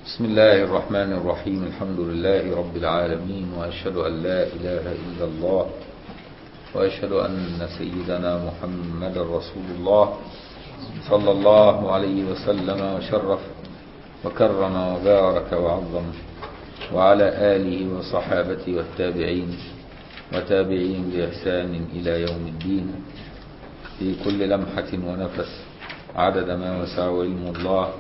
بسم الله الرحمن الرحيم الحمد لله رب العالمين وأشهد أن لا إله إلا الله وأشهد أن سيدنا محمد رسول الله صلى الله عليه وسلم وشرف وكرم وبارك وعظم وعلى آله وصحابته والتابعين وتابعين بإحسان إلى يوم الدين في كل لمحة ونفس عدد ما وسع علم الله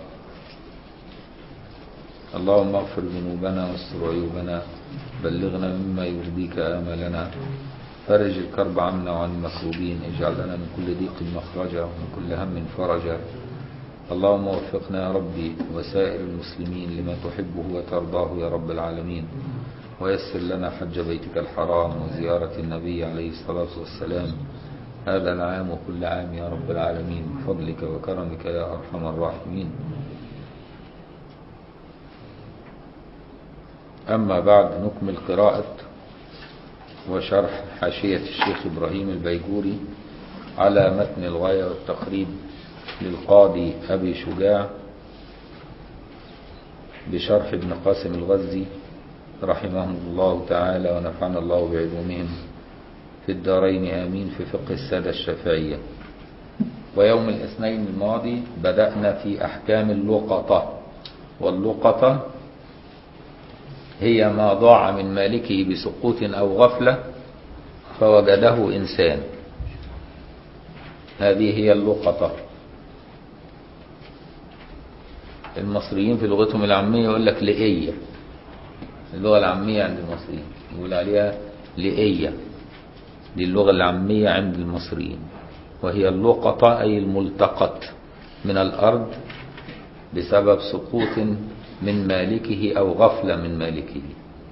اللهم اغفر ذنوبنا واستر عيوبنا بلغنا مما يرضيك آملنا فرج الكرب عنا وعن المكروبين اجعل لنا من كل ضيق مخرجا ومن كل هم فرجا اللهم وفقنا يا ربي وسائر المسلمين لما تحبه وترضاه يا رب العالمين ويسر لنا حج بيتك الحرام وزيارة النبي عليه الصلاة والسلام هذا العام وكل عام يا رب العالمين بفضلك وكرمك يا أرحم الراحمين أما بعد نكمل قراءة وشرح حاشية الشيخ إبراهيم البيجوري على متن الغاية والتقريب للقاضي أبي شجاع بشرح ابن قاسم الغزي رحمهم الله تعالى ونفعنا الله بعلومهم في الدارين آمين في فقه السادة الشافعية ويوم الاثنين الماضي بدأنا في أحكام اللقطة واللقطة هي ما ضاع من مالكه بسقوط أو غفلة فوجده إنسان هذه هي اللقطة المصريين في لغتهم العامية يقول لك لئية اللغة العامية عند المصريين يقول عليها لئية دي اللغة العامية عند المصريين وهي اللقطة أي الملتقط من الأرض بسبب سقوط من مالكه أو غفلة من مالكه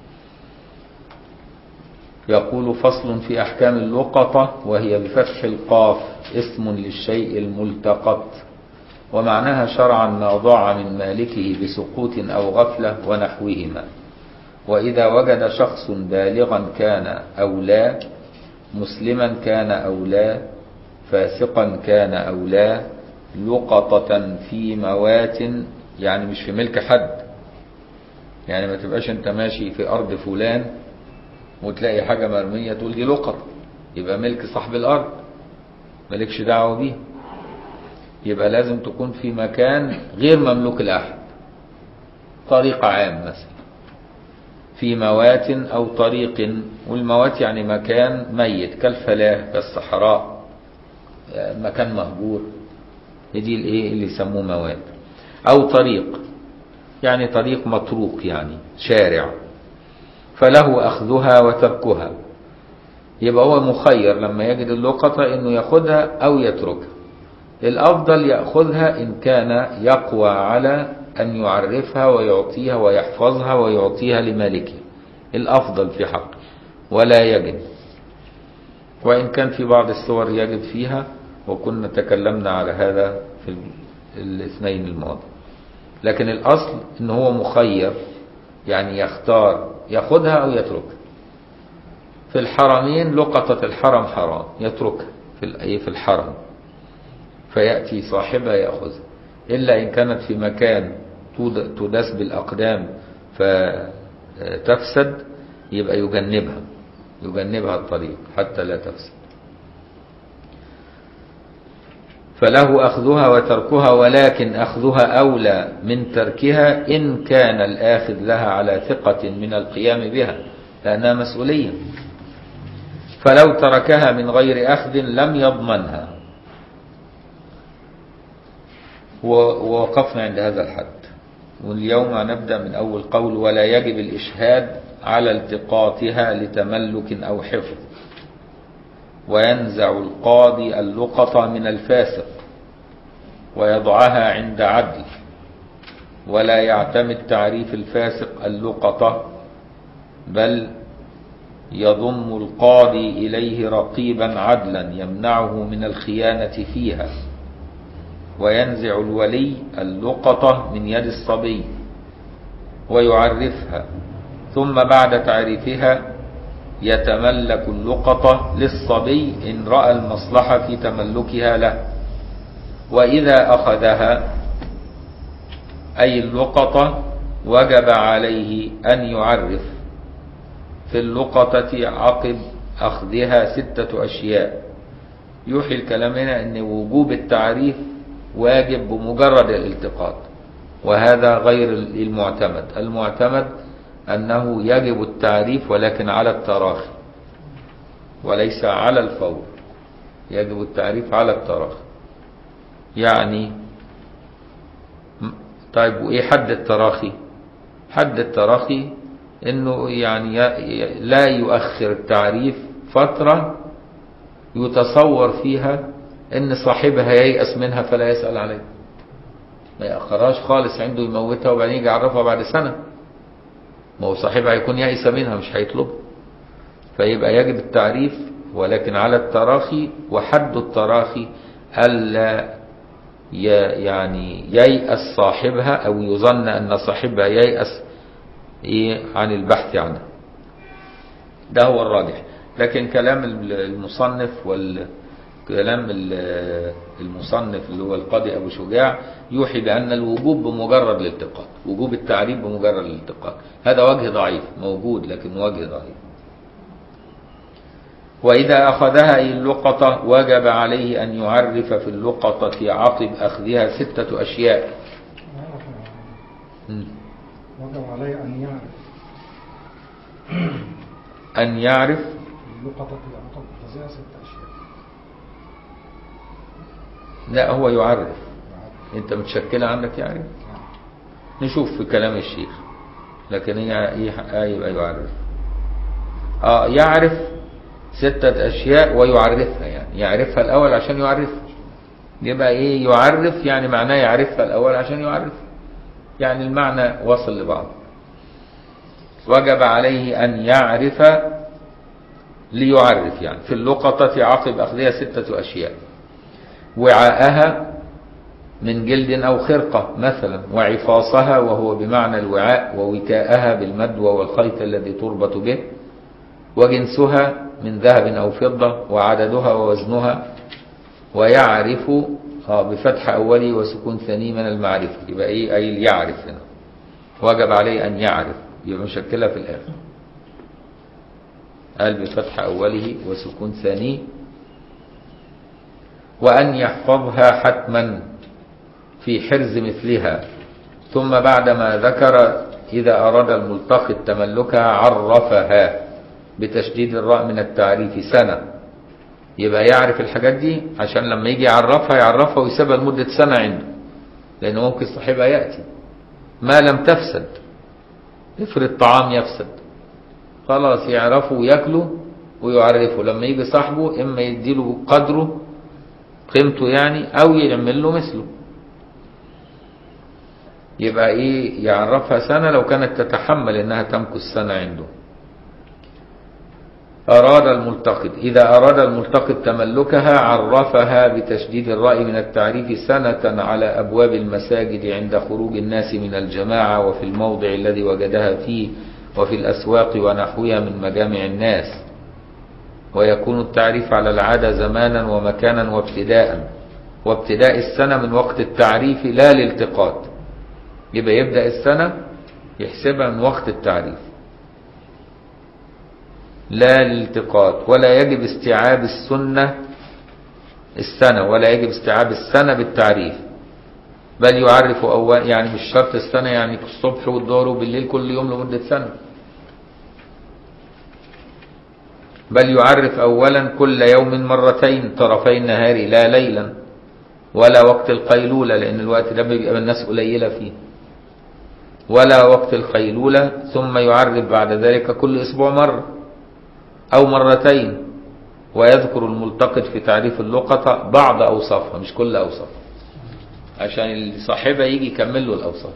يقول فصل في أحكام اللقطة وهي بفتح القاف اسم للشيء الملتقط ومعناها شرعا ما ضاع من مالكه بسقوط أو غفلة ونحوهما وإذا وجد شخص بالغا كان أو لا مسلما كان أو لا فاسقا كان أو لا لقطة في موات يعني مش في ملك حد يعني ما تبقاش انت ماشي في ارض فلان وتلاقي حاجة مرمية تقول دي لقطة يبقى ملك صاحب الارض مالكش دعوة بيه يبقى لازم تكون في مكان غير مملوك لأحد طريق عام مثلا في موات او طريق والموات يعني مكان ميت كالفلاة كالصحراء مكان مهجور دي الايه اللي يسموه موات أو طريق يعني طريق مطروق يعني شارع فله أخذها وتركها يبقى هو مخير لما يجد اللقطة إنه يأخذها أو يتركها الأفضل يأخذها إن كان يقوى على أن يعرفها ويعطيها ويحفظها ويعطيها لمالكه الأفضل في حقه ولا يجد وإن كان في بعض الصور يجد فيها وكنا تكلمنا على هذا في الاثنين الماضي لكن الأصل إن هو مخير يعني يختار ياخدها أو يتركها في الحرمين لقطة الحرم حرام يتركها في في الحرم فيأتي صاحبها يأخذها إلا إن كانت في مكان تدس بالأقدام فتفسد يبقى يجنبها يجنبها الطريق حتى لا تفسد فله أخذها وتركها ولكن أخذها أولى من تركها إن كان الآخذ لها على ثقة من القيام بها لأنها مسؤولية فلو تركها من غير أخذ لم يضمنها ووقفنا عند هذا الحد واليوم نبدأ من أول قول ولا يجب الإشهاد على التقاطها لتملك أو حفظ وينزع القاضي اللقطة من الفاسق ويضعها عند عدل ولا يعتمد تعريف الفاسق اللقطة بل يضم القاضي إليه رقيبا عدلا يمنعه من الخيانة فيها وينزع الولي اللقطة من يد الصبي ويعرفها ثم بعد تعريفها يتملك اللقطة للصبي إن رأى المصلحة في تملكها له وإذا أخذها أي اللقطة وجب عليه أن يعرف في اللقطة عقب أخذها ستة أشياء يوحي الكلام هنا أن وجوب التعريف واجب بمجرد الالتقاط وهذا غير المعتمد المعتمد أنه يجب التعريف ولكن على التراخي وليس على الفور يجب التعريف على التراخي يعني طيب وإيه حد التراخي حد التراخي انه يعني لا يؤخر التعريف فترة يتصور فيها ان صاحبها ييأس منها فلا يسأل عليها ما يأخرهاش خالص عنده يموتها وبعدين يجي يعرفها بعد سنة ما هو صاحبها هيكون يأس منها مش هيطلبها فيبقى يجب التعريف ولكن على التراخي وحد التراخي ألا يعني ييأس صاحبها أو يظن أن صاحبها ييأس إيه عن البحث عنها ده هو الراجح لكن كلام المصنف والكلام المصنف اللي هو القاضي أبو شجاع يوحي بأن الوجوب بمجرد الالتقاط وجوب التعريف بمجرد الالتقاط هذا وجه ضعيف موجود لكن وجه ضعيف وإذا أخذها أي اللقطة وجب عليه أن يعرف في اللقطة عقب أخذها ستة أشياء وجب عليه أن يعرف أن يعرف اللقطة عقب أخذها ست أشياء لا هو يعرف أنت متشكلة عندك يعرف نشوف في كلام الشيخ لكن هي ايه يبقى يعرف اه يعرف ستة أشياء ويعرفها يعني يعرفها الأول عشان يعرفها يبقى إيه يعرف يعني معناه يعرفها الأول عشان يعرفها يعني المعنى وصل لبعض وجب عليه أن يعرف ليعرف يعني في اللقطة عقب أخذها ستة أشياء وعاءها من جلد أو خرقة مثلا وعفاصها وهو بمعنى الوعاء ووكاءها بالمدوى والخيط الذي تربط به وجنسها من ذهب أو فضة وعددها ووزنها ويعرف بفتح أولي وسكون ثاني من المعرفة يبقى إيه أي يعرف هنا وجب عليه أن يعرف يبقى مشكلة في الآخر قال بفتح أوله وسكون ثاني وأن يحفظها حتما في حرز مثلها ثم بعدما ذكر إذا أراد الملتقط تملكها عرفها بتشديد الراء من التعريف سنة يبقى يعرف الحاجات دي عشان لما يجي يعرفها يعرفها ويسيبها لمدة سنة عنده لأنه ممكن صاحبها يأتي ما لم تفسد افرض طعام يفسد خلاص يعرفه وياكله ويعرفه لما يجي صاحبه إما يديله قدره قيمته يعني أو يعمل له مثله يبقى إيه يعرفها سنة لو كانت تتحمل إنها تمكث سنة عنده أراد الملتقط إذا أراد الملتقط تملكها عرفها بتشديد الرأي من التعريف سنة على أبواب المساجد عند خروج الناس من الجماعة وفي الموضع الذي وجدها فيه وفي الأسواق ونحوها من مجامع الناس ويكون التعريف على العادة زمانا ومكانا وابتداء وابتداء السنة من وقت التعريف لا الالتقاط يبقى يبدأ السنة يحسبها من وقت التعريف لا الالتقاط ولا يجب استيعاب السنة السنة ولا يجب استيعاب السنة بالتعريف بل يعرف أول يعني مش شرط السنة يعني الصبح والظهر وبالليل كل يوم لمدة سنة بل يعرف أولا كل يوم مرتين طرفي النهار لا ليلا ولا وقت القيلولة لأن الوقت ده بيبقى الناس قليلة فيه ولا وقت القيلولة ثم يعرف بعد ذلك كل أسبوع مرة أو مرتين ويذكر الملتقط في تعريف اللقطة بعض أوصافها مش كل أوصافها عشان صاحبها يجي يكمل له الأوصاف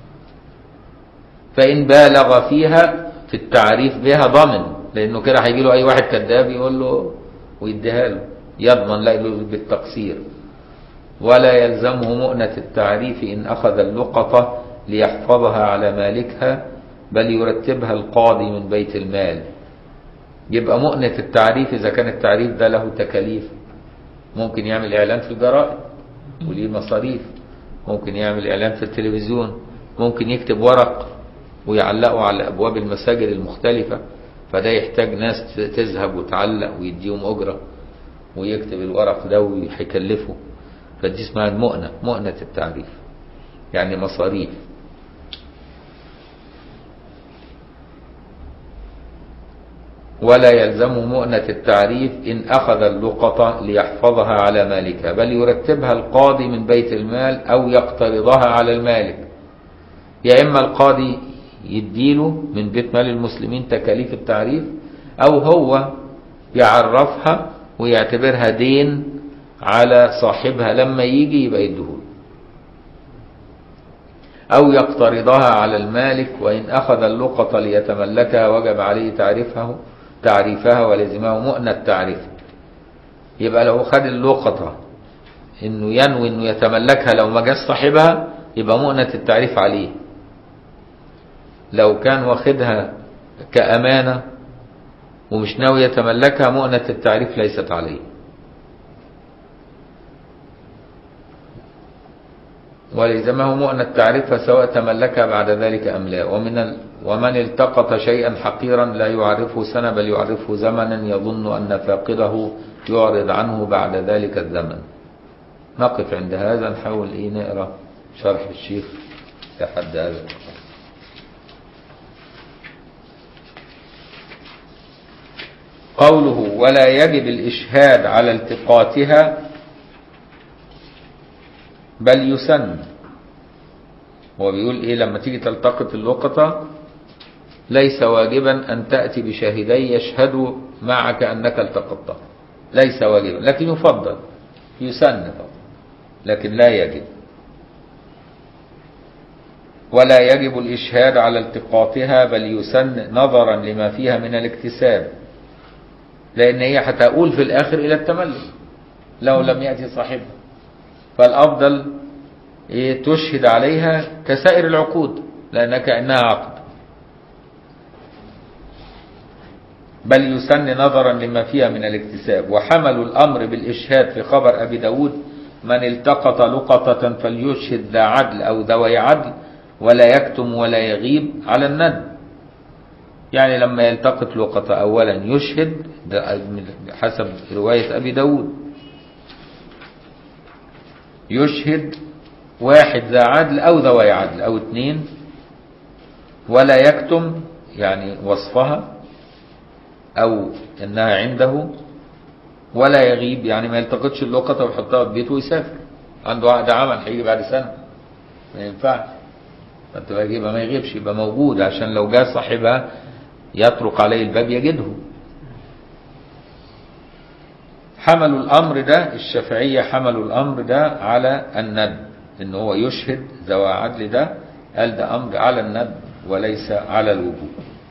فإن بالغ فيها في التعريف بها ضمن لأنه كده هيجي له أي واحد كذاب يقول له ويديها له يضمن لا بالتقصير ولا يلزمه مؤنة التعريف إن أخذ اللقطة ليحفظها على مالكها بل يرتبها القاضي من بيت المال يبقى مؤنة التعريف إذا كان التعريف ده له تكاليف ممكن يعمل إعلان في الجرائد وليه مصاريف ممكن يعمل إعلان في التلفزيون ممكن يكتب ورق ويعلقوا على أبواب المساجد المختلفة فده يحتاج ناس تذهب وتعلق ويديهم أجرة ويكتب الورق ده وهيكلفه فدي اسمها المؤنة مؤنة التعريف يعني مصاريف ولا يلزمه مؤنة التعريف إن أخذ اللقطة ليحفظها على مالكها بل يرتبها القاضي من بيت المال أو يقترضها على المالك يا إما القاضي يديله من بيت مال المسلمين تكاليف التعريف أو هو يعرفها ويعتبرها دين على صاحبها لما يجي يبقى يديهوله أو يقترضها على المالك وإن أخذ اللقطة ليتملكها وجب عليه تعريفها تعريفها ولزمه مؤنة تعريف يبقى لو خد اللقطة إنه ينوي إنه يتملكها لو ما جاش صاحبها يبقى مؤنة التعريف عليه لو كان واخدها كأمانة ومش ناوي يتملكها مؤنة التعريف ليست عليه ولزمه مؤنة تعرفها سواء تملكها بعد ذلك أم لا ومن ال... ومن التقط شيئا حقيرا لا يعرفه سنة بل يعرفه زمنا يظن أن فاقده يعرض عنه بعد ذلك الزمن نقف عند هذا نحاول إيه نقرأ شرح الشيخ لحد هذا قوله ولا يجب الإشهاد على التقاطها بل يسن هو بيقول ايه لما تيجي تلتقط اللقطة ليس واجبا ان تأتي بشاهدي يشهدوا معك انك التقطتها ليس واجبا لكن يفضل يسن طبعا لكن لا يجب ولا يجب الإشهاد على التقاطها بل يسن نظرا لما فيها من الاكتساب لأن هي هتقول في الآخر إلى التملك لو لم يأتي صاحبها فالأفضل إيه تشهد عليها كسائر العقود لأنها كأنها عقد بل يسن نظرا لما فيها من الاكتساب وحملوا الأمر بالإشهاد في خبر أبي داود من التقط لقطة فليشهد ذا عدل أو ذوي عدل ولا يكتم ولا يغيب على الند يعني لما يلتقط لقطة أولا يشهد حسب رواية أبي داود يشهد واحد ذا عدل أو ذوي عدل أو اثنين ولا يكتم يعني وصفها أو إنها عنده ولا يغيب يعني ما يلتقطش اللقطة ويحطها في بيته ويسافر عنده عقد عمل هيجي بعد سنة ما ينفعش فانت يبقى ما يغيبش يبقى موجود عشان لو جاء صاحبها يطرق عليه الباب يجده حملوا الأمر ده الشافعية حملوا الأمر ده على الند إن هو يشهد ذوى عدل ده قال ده أمر على الند وليس على الوجوب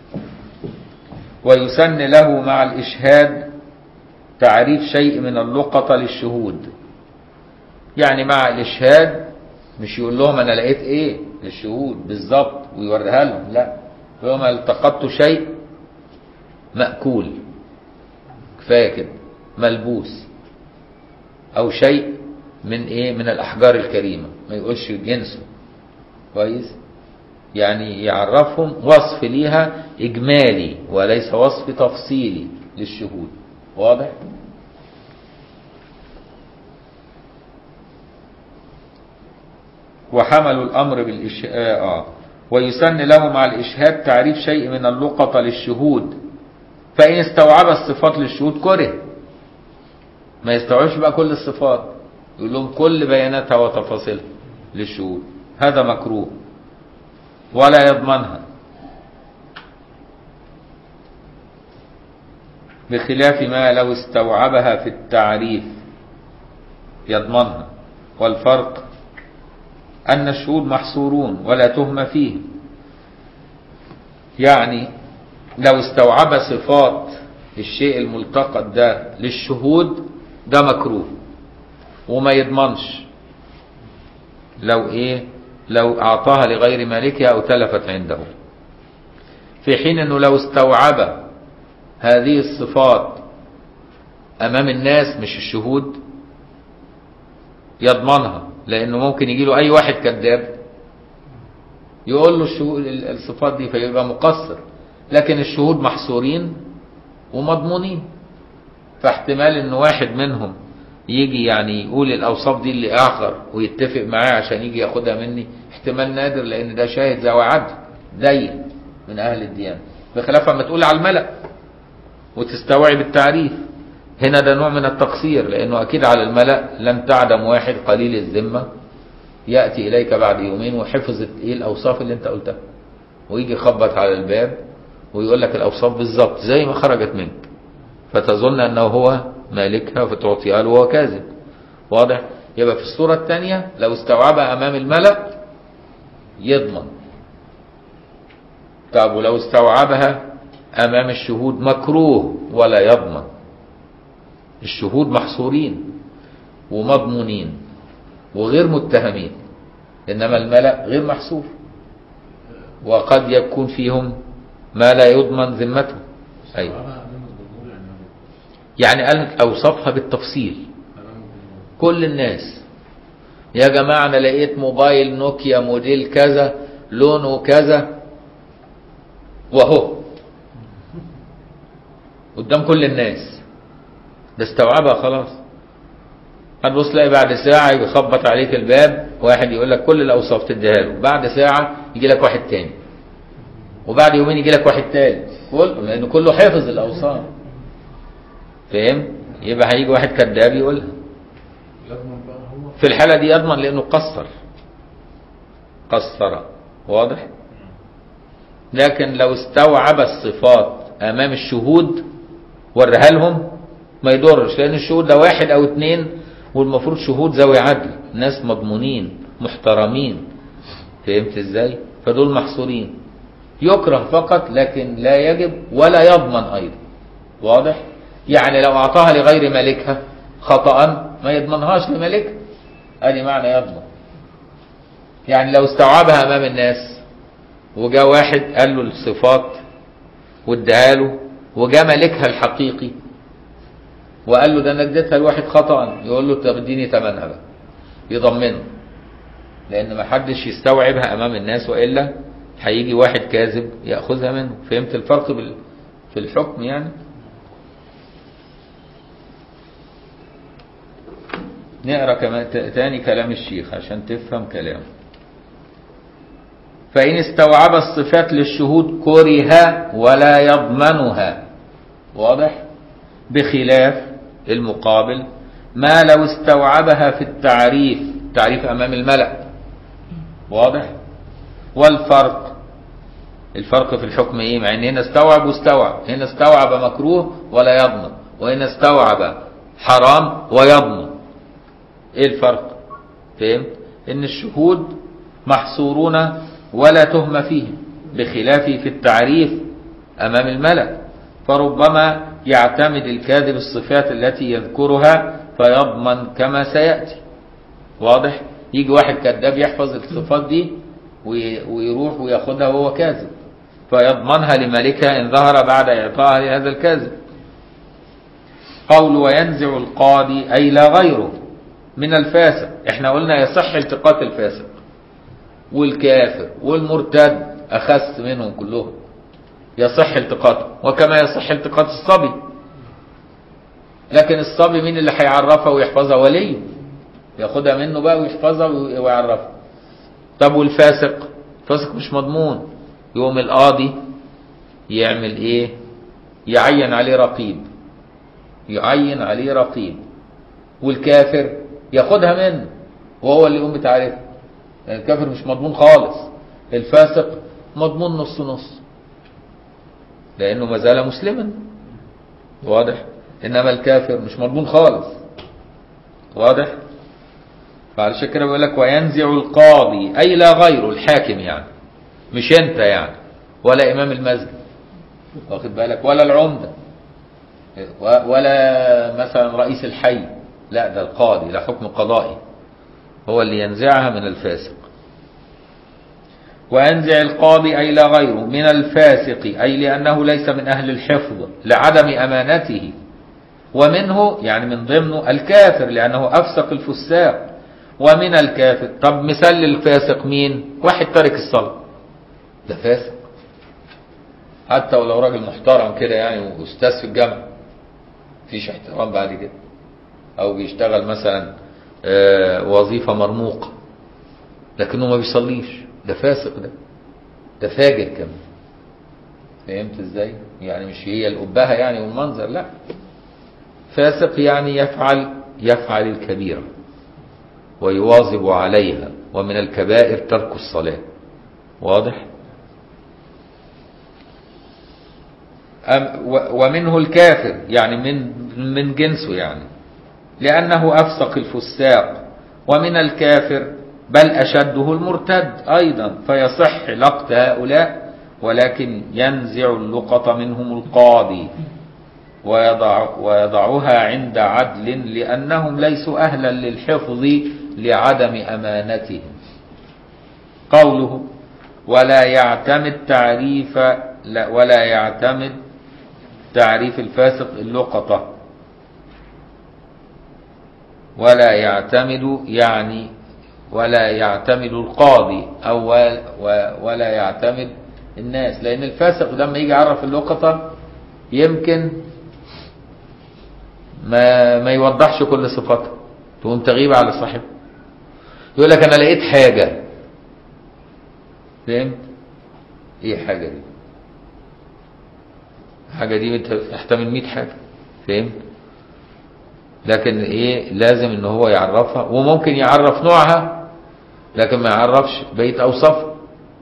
ويسن له مع الإشهاد تعريف شيء من اللقطة للشهود يعني مع الإشهاد مش يقول لهم أنا لقيت إيه للشهود بالظبط ويوريها لهم لا يقول لهم التقطت شيء مأكول كفاية كده ملبوس او شيء من ايه من الاحجار الكريمه ما يقولش جنسه كويس يعني يعرفهم وصف ليها اجمالي وليس وصف تفصيلي للشهود واضح وحملوا الامر بالإش... آه. ويسن له مع الاشهاد تعريف شيء من اللقطه للشهود فان استوعب الصفات للشهود كره ما يستوعبش بقى كل الصفات يقول لهم كل بياناتها وتفاصيلها للشهود هذا مكروه ولا يضمنها بخلاف ما لو استوعبها في التعريف يضمنها والفرق أن الشهود محصورون ولا تهم فيه يعني لو استوعب صفات الشيء الملتقط ده للشهود ده مكروه وما يضمنش لو ايه لو اعطاها لغير مالكها او تلفت عنده في حين انه لو استوعب هذه الصفات امام الناس مش الشهود يضمنها لانه ممكن يجي له اي واحد كذاب يقول له الشهود الصفات دي فيبقى مقصر لكن الشهود محصورين ومضمونين فاحتمال ان واحد منهم يجي يعني يقول الاوصاف دي اللي اخر ويتفق معاه عشان يجي ياخدها مني احتمال نادر لان ده شاهد ذو عدل دين من اهل الديانه بخلاف اما تقول على الملأ وتستوعب التعريف هنا ده نوع من التقصير لانه اكيد على الملأ لم تعدم واحد قليل الذمه ياتي اليك بعد يومين وحفظت ايه الاوصاف اللي انت قلتها ويجي يخبط على الباب ويقول لك الاوصاف بالظبط زي ما خرجت منك فتظن انه هو مالكها فتعطيها له وهو كاذب واضح يبقى في الصورة الثانية لو استوعبها أمام الملأ يضمن طب ولو استوعبها أمام الشهود مكروه ولا يضمن الشهود محصورين ومضمونين وغير متهمين إنما الملأ غير محصور وقد يكون فيهم ما لا يضمن ذمته أيوة يعني قال أوصفها بالتفصيل كل الناس يا جماعة أنا لقيت موبايل نوكيا موديل كذا لونه كذا وهو قدام كل الناس ده استوعبها خلاص هتبص تلاقي بعد ساعة يخبط عليك الباب واحد يقول لك كل الأوصاف تديها له بعد ساعة يجي لك واحد تاني وبعد يومين يجي لك واحد تالت كله لأنه كله حافظ الأوصاف فاهم يبقى هيجي واحد كذاب يقولها في الحالة دي يضمن لأنه قصر قصر واضح لكن لو استوعب الصفات أمام الشهود ورها لهم ما يضرش لأن الشهود ده واحد أو اتنين والمفروض شهود ذوي عدل ناس مضمونين محترمين فهمت ازاي فدول محصورين يكره فقط لكن لا يجب ولا يضمن أيضا واضح يعني لو أعطاها لغير مالكها خطأ ما يضمنهاش لمالكها ادي معنى يضمن يعني لو استوعبها امام الناس وجاء واحد قال له الصفات واداها له وجاء مالكها الحقيقي وقال له ده انا اديتها لواحد خطا يقول له طب اديني ثمنها بقى يضمنه لان ما حدش يستوعبها امام الناس والا هيجي واحد كاذب ياخذها منه فهمت الفرق بال... في الحكم يعني نقرا كمان تاني كلام الشيخ عشان تفهم كلامه فإن استوعب الصفات للشهود كره ولا يضمنها واضح بخلاف المقابل ما لو استوعبها في التعريف تعريف أمام الملأ واضح والفرق الفرق في الحكم ايه مع ان هنا استوعب واستوعب هنا استوعب مكروه ولا يضمن وهنا استوعب حرام ويضمن ايه الفرق فهمت ان الشهود محصورون ولا تهم فيهم بخلاف في التعريف امام الملأ فربما يعتمد الكاذب الصفات التي يذكرها فيضمن كما سيأتي واضح يجي واحد كذاب يحفظ الصفات دي ويروح وياخدها وهو كاذب فيضمنها لمالكها ان ظهر بعد اعطائها لهذا الكاذب قول وينزع القاضي اي لا غيره من الفاسق احنا قلنا يصح التقاط الفاسق والكافر والمرتد اخس منهم كلهم يصح التقاطه وكما يصح التقاط الصبي لكن الصبي مين اللي هيعرفها ويحفظها وليه ياخدها منه بقى ويحفظها ويعرفها طب والفاسق الفاسق مش مضمون يقوم القاضي يعمل ايه يعين عليه رقيب يعين عليه رقيب والكافر ياخدها منه وهو اللي يقوم بتعريفها يعني الكافر مش مضمون خالص الفاسق مضمون نص نص لانه ما زال مسلما واضح انما الكافر مش مضمون خالص واضح فعلشان كده بيقول لك وينزع القاضي اي لا غيره الحاكم يعني مش انت يعني ولا امام المسجد واخد بالك ولا العمده ولا مثلا رئيس الحي لا ده القاضي ده حكم قضائي هو اللي ينزعها من الفاسق وينزع القاضي أي لا غيره من الفاسق أي لأنه ليس من أهل الحفظ لعدم أمانته ومنه يعني من ضمنه الكافر لأنه أفسق الفساق ومن الكافر طب مثال للفاسق مين واحد ترك الصلاة ده فاسق حتى ولو راجل محترم كده يعني واستاذ في الجامعه مفيش احترام بعد كده او بيشتغل مثلا آه، وظيفه مرموقه لكنه ما بيصليش ده فاسق ده ده فاجر كمان فهمت ازاي يعني مش هي الأبهة يعني والمنظر لا فاسق يعني يفعل يفعل الكبيرة ويواظب عليها ومن الكبائر ترك الصلاة واضح أم و- ومنه الكافر يعني من من جنسه يعني لأنه أفسق الفساق ومن الكافر بل أشده المرتد أيضا فيصح لقط هؤلاء ولكن ينزع اللقطة منهم القاضي ويضع ويضعها عند عدل لأنهم ليسوا أهلا للحفظ لعدم أمانتهم قوله ولا يعتمد تعريف لا ولا يعتمد تعريف الفاسق اللقطة ولا يعتمد يعني ولا يعتمد القاضي أو و- و- ولا يعتمد الناس لأن الفاسق لما يجي يعرف اللقطة يمكن ما ما يوضحش كل صفاتها تقوم تغيب على صاحبها يقول لك أنا لقيت حاجة فهمت؟ إيه حاجة دي؟ حاجة دي تحتمل 100 حاجة فهمت؟ لكن ايه لازم ان هو يعرفها وممكن يعرف نوعها لكن ما يعرفش بقيه اوصافها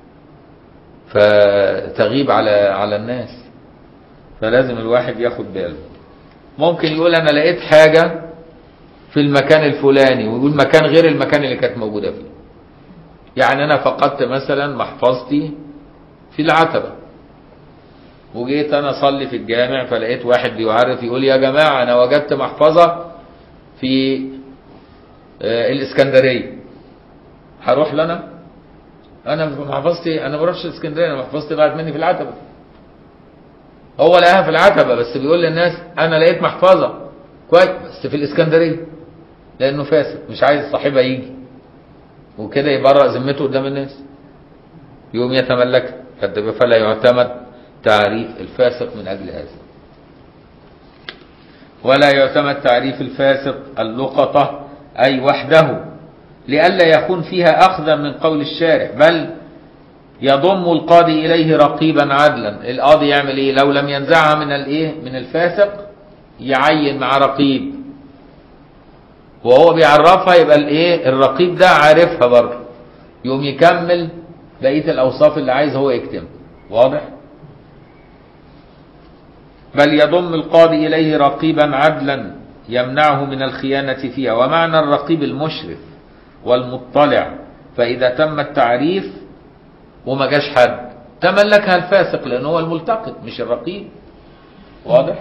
فتغيب على على الناس فلازم الواحد ياخد باله ممكن يقول انا لقيت حاجه في المكان الفلاني ويقول مكان غير المكان اللي كانت موجوده فيه يعني انا فقدت مثلا محفظتي في العتبه وجيت انا اصلي في الجامع فلقيت واحد بيعرف يقول يا جماعه انا وجدت محفظه في آه، الاسكندريه هروح لنا انا محفظتي انا ما بروحش الاسكندريه انا محفظتي ضاعت مني في العتبه هو لقاها في العتبه بس بيقول للناس انا لقيت محفظه كويس بس في الاسكندريه لانه فاسد مش عايز صاحبها يجي وكده يبرأ ذمته قدام الناس يقوم يتملك فلا يعتمد تعريف الفاسق من أجل هذا ولا يعتمد تعريف الفاسق اللقطة أي وحده لئلا يكون فيها أخذا من قول الشارع بل يضم القاضي إليه رقيبا عدلا القاضي يعمل إيه لو لم ينزعها من الإيه من الفاسق يعين مع رقيب وهو بيعرفها يبقى الإيه الرقيب ده عارفها برضه يقوم يكمل بقية الأوصاف اللي عايز هو يكتبها واضح؟ بل يضم القاضي إليه رقيبا عدلا يمنعه من الخيانة فيها ومعنى الرقيب المشرف والمطلع فإذا تم التعريف وما جاش حد تملكها الفاسق لأنه هو الملتقط مش الرقيب واضح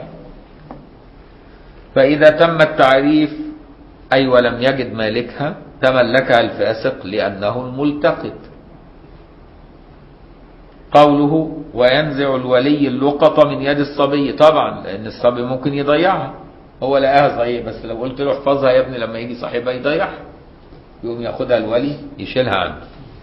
فإذا تم التعريف أي ولم يجد مالكها تملكها الفاسق لأنه الملتقط قوله وينزع الولي اللقطة من يد الصبي طبعا لأن الصبي ممكن يضيعها هو لقاها صحيح بس لو قلت له احفظها يا ابني لما يجي صاحبها يضيعها يقوم ياخدها الولي يشيلها عنه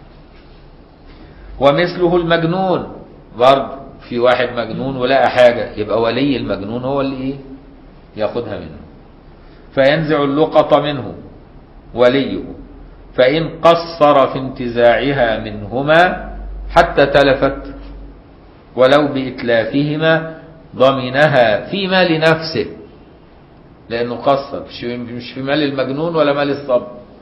ومثله المجنون برضه في واحد مجنون ولقى حاجة يبقى ولي المجنون هو اللي ايه ياخدها منه فينزع اللقطة منه وليه فإن قصر في انتزاعها منهما حتى تلفت ولو بإتلافهما ضمنها في مال نفسه لأنه قصر مش- مش في مال المجنون ولا مال الصبر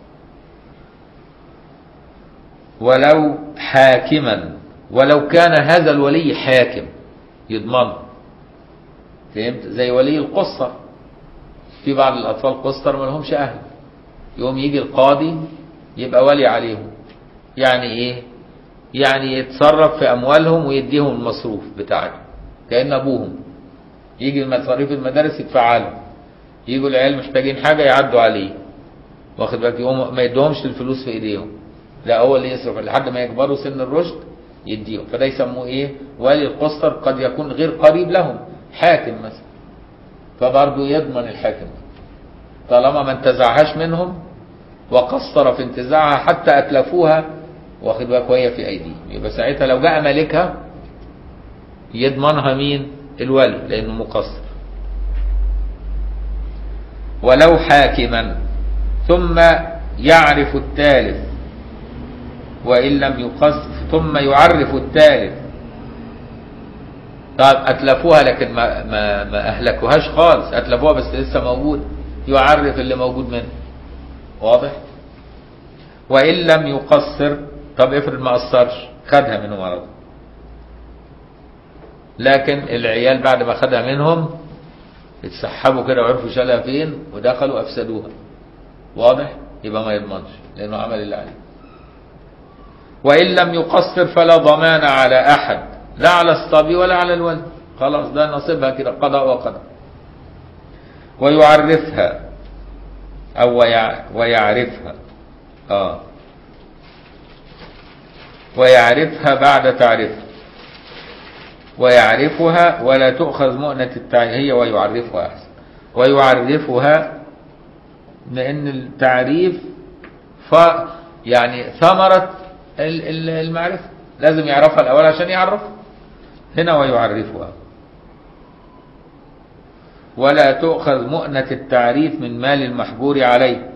ولو حاكما ولو كان هذا الولي حاكم يضمنه فهمت زي ولي القصر في بعض الأطفال قصر ما لهمش أهل يقوم يجي القاضي يبقى ولي عليهم يعني إيه يعني يتصرف في أموالهم ويديهم المصروف بتاعهم كأن أبوهم يجي مصاريف المدارس يدفعها لهم يجوا العيال محتاجين حاجة يعدوا عليه واخد بالك يقوم ما يدوهمش الفلوس في ايديهم لا هو اللي يصرف لحد ما يكبروا سن الرشد يديهم فده يسموه ايه ولي القصر قد يكون غير قريب لهم حاكم مثلا فبرضه يضمن الحاكم طالما ما انتزعهاش منهم وقصر في انتزاعها حتى اتلفوها واخد بالك وهي في ايديهم يبقى ساعتها لو جاء مالكها يضمنها مين الولي لانه مقصر ولو حاكما ثم يعرف الثالث وان لم يقصر ثم يعرف الثالث طب اتلفوها لكن ما ما ما اهلكوهاش خالص اتلفوها بس لسه موجود يعرف اللي موجود منه واضح وان لم يقصر طب افرض ما قصرش خدها منهم على طول لكن العيال بعد ما خدها منهم اتسحبوا كده وعرفوا شالها فين ودخلوا افسدوها واضح يبقى ما يضمنش لانه عمل اللي عليه وان لم يقصر فلا ضمان على احد لا على الصبي ولا على الولد خلاص ده نصيبها كده قضاء وقدر ويعرفها او ويع ويعرفها اه ويعرفها بعد تعرفها ويعرفها ولا تؤخذ مؤنة التعريف هي ويعرفها أحسن ويعرفها لأن التعريف ف يعني ثمرة ال- ال- المعرفة لازم يعرفها الأول عشان يعرفها هنا ويعرفها ولا تؤخذ مؤنة التعريف من مال المحجور عليه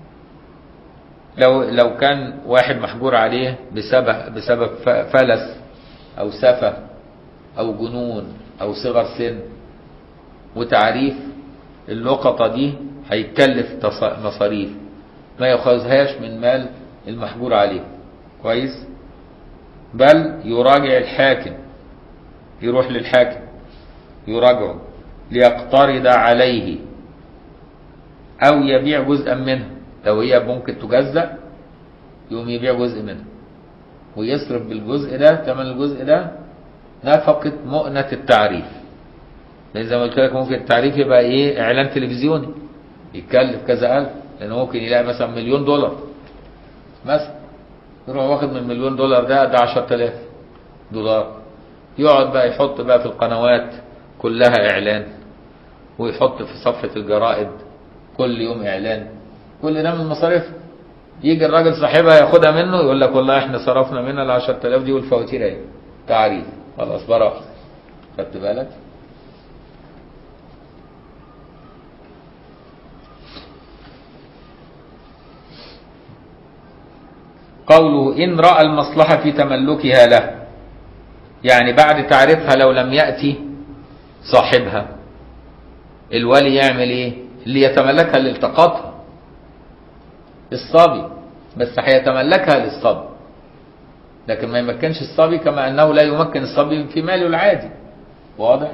لو لو كان واحد محجور عليه بسبب بسبب ف- فلس أو سفة أو جنون أو صغر سن وتعريف اللقطة دي هيتكلف تص- مصاريف ما يأخذهاش من مال المحجور عليه كويس بل يراجع الحاكم يروح للحاكم يراجعه ليقترض عليه أو يبيع جزءا منه لو هي ممكن تجزأ يقوم يبيع جزء منه ويصرف بالجزء ده ثمن الجزء ده نفقة مؤنة التعريف لأن زي ما قلت لك ممكن التعريف يبقى إيه إعلان تلفزيوني يتكلف كذا ألف لأنه ممكن يلاقي مثلا مليون دولار مثلا يروح واخد من المليون دولار ده ده 10000 دولار يقعد بقى يحط بقى في القنوات كلها إعلان ويحط في صفحة الجرائد كل يوم إعلان كل ده من مصاريف يجي الراجل صاحبها ياخدها منه يقول لك والله احنا صرفنا منها ال 10000 دي والفواتير اهي تعريف خلاص براءة خدت بالك قوله إن رأى المصلحة في تملكها له يعني بعد تعريفها لو لم يأتي صاحبها الولي يعمل ايه اللي يتملكها اللي التقطها الصبي بس هيتملكها للصبي لكن ما يمكنش الصبي كما انه لا يمكن الصبي في ماله العادي واضح